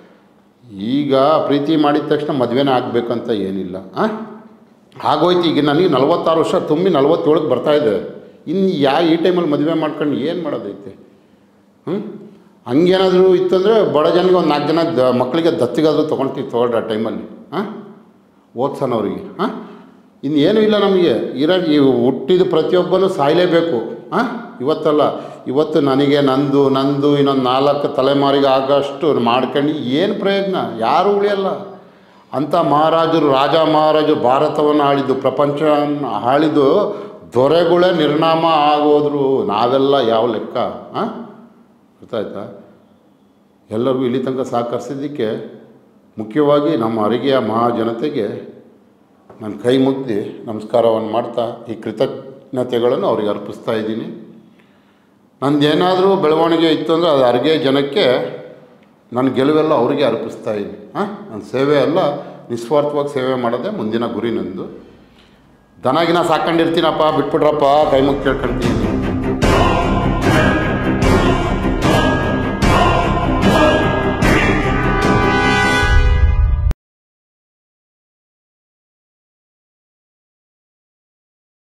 ಈಗ ಪ್ರೀತಿ ಮಾಡಿದ ತಕ್ಷಣ ಮದುವೆನೇ ಆಗಬೇಕಂತ ಏನಿಲ್ಲ ಹಾಂ ಆಗೋಯ್ತು ಈಗ ನನಗೆ ನಲ್ವತ್ತಾರು ವರ್ಷ ತುಂಬಿ ನಲ್ವತ್ತೇಳಕ್ಕೆ ಬರ್ತಾಯಿದೆ ಇನ್ನು ಯಾ ಈ ಟೈಮಲ್ಲಿ ಮದುವೆ ಮಾಡ್ಕೊಂಡು ಏನು ಮಾಡೋದೈತೆ ಹ್ಞೂ ಹಂಗೇನಾದರೂ ಇತ್ತಂದರೆ ಬಡ ಜನಗೆ ಒಂದು ನಾಲ್ಕು ಜನ ದ ಮಕ್ಕಳಿಗೆ ದತ್ತಿಗಾದರೂ ತೊಗೊಳ್ತೀವಿ ತೊಗೊಳ್ರಿ ಆ ಟೈಮಲ್ಲಿ ಹಾಂ ಓದ್ಸೋನವ್ರಿಗೆ ಹಾಂ ಇನ್ನೇನೂ ಇಲ್ಲ ನಮಗೆ ಇರೋ ಈ ಹುಟ್ಟಿದ ಪ್ರತಿಯೊಬ್ಬನೂ ಸಾಯಲೇಬೇಕು ಹಾಂ ಇವತ್ತಲ್ಲ ಇವತ್ತು ನನಗೆ ನಂದು ನಂದು ಇನ್ನೊಂದು ನಾಲ್ಕು ತಲೆಮಾರಿಗೆ ಆಗೋಷ್ಟು ಮಾಡ್ಕೊಂಡು ಏನು ಪ್ರಯೋಜನ ಯಾರೂ ಉಳಿಯಲ್ಲ ಅಂಥ ಮಹಾರಾಜರು ರಾಜ ಮಹಾರಾಜರು ಭಾರತವನ್ನು ಆಳಿದ್ದು ಪ್ರಪಂಚ ಆಳಿದ್ದು ದೊರೆಗಳೇ ನಿರ್ನಾಮ ಆಗೋದ್ರು ನಾವೆಲ್ಲ ಯಾವ ಲೆಕ್ಕ ಹಾಂ ಗೊತ್ತಾಯ್ತಾ ಎಲ್ಲರಿಗೂ ಇಲ್ಲಿ ತನಕ ಸಹಕರಿಸಿದ್ದಕ್ಕೆ ಮುಖ್ಯವಾಗಿ ನಮ್ಮ ಅರಿಗೆಯ ಮಹಾಜನತೆಗೆ ನಾನು ಕೈ ಮುಗ್ದು ನಮಸ್ಕಾರವನ್ನು ಮಾಡ್ತಾ ಈ ಕೃತಜ್ಞತೆಗಳನ್ನು ಅವ್ರಿಗೆ ಅರ್ಪಿಸ್ತಾ ಇದ್ದೀನಿ ನಂದೇನಾದರೂ ಬೆಳವಣಿಗೆ ಇತ್ತು ಅಂದರೆ ಅದು ಅರಿಗೆ ಜನಕ್ಕೆ ನನ್ನ ಗೆಲುವೆಲ್ಲ ಅವರಿಗೆ ಅರ್ಪಿಸ್ತಾ ಇದ್ದೀನಿ ಹಾಂ ನನ್ನ ಸೇವೆ ಎಲ್ಲ ನಿಸ್ವಾರ್ಥವಾಗಿ ಸೇವೆ ಮಾಡೋದೇ ಮುಂದಿನ ಗುರಿ ನಂದು ದನಗಿನ ಸಾಕೊಂಡಿರ್ತೀನಪ್ಪ ಬಿಟ್ಬಿಡ್ರಪ್ಪ ಕೈ ಮುಗಿ ಕೇಳ್ಕೊಂತೀನಿ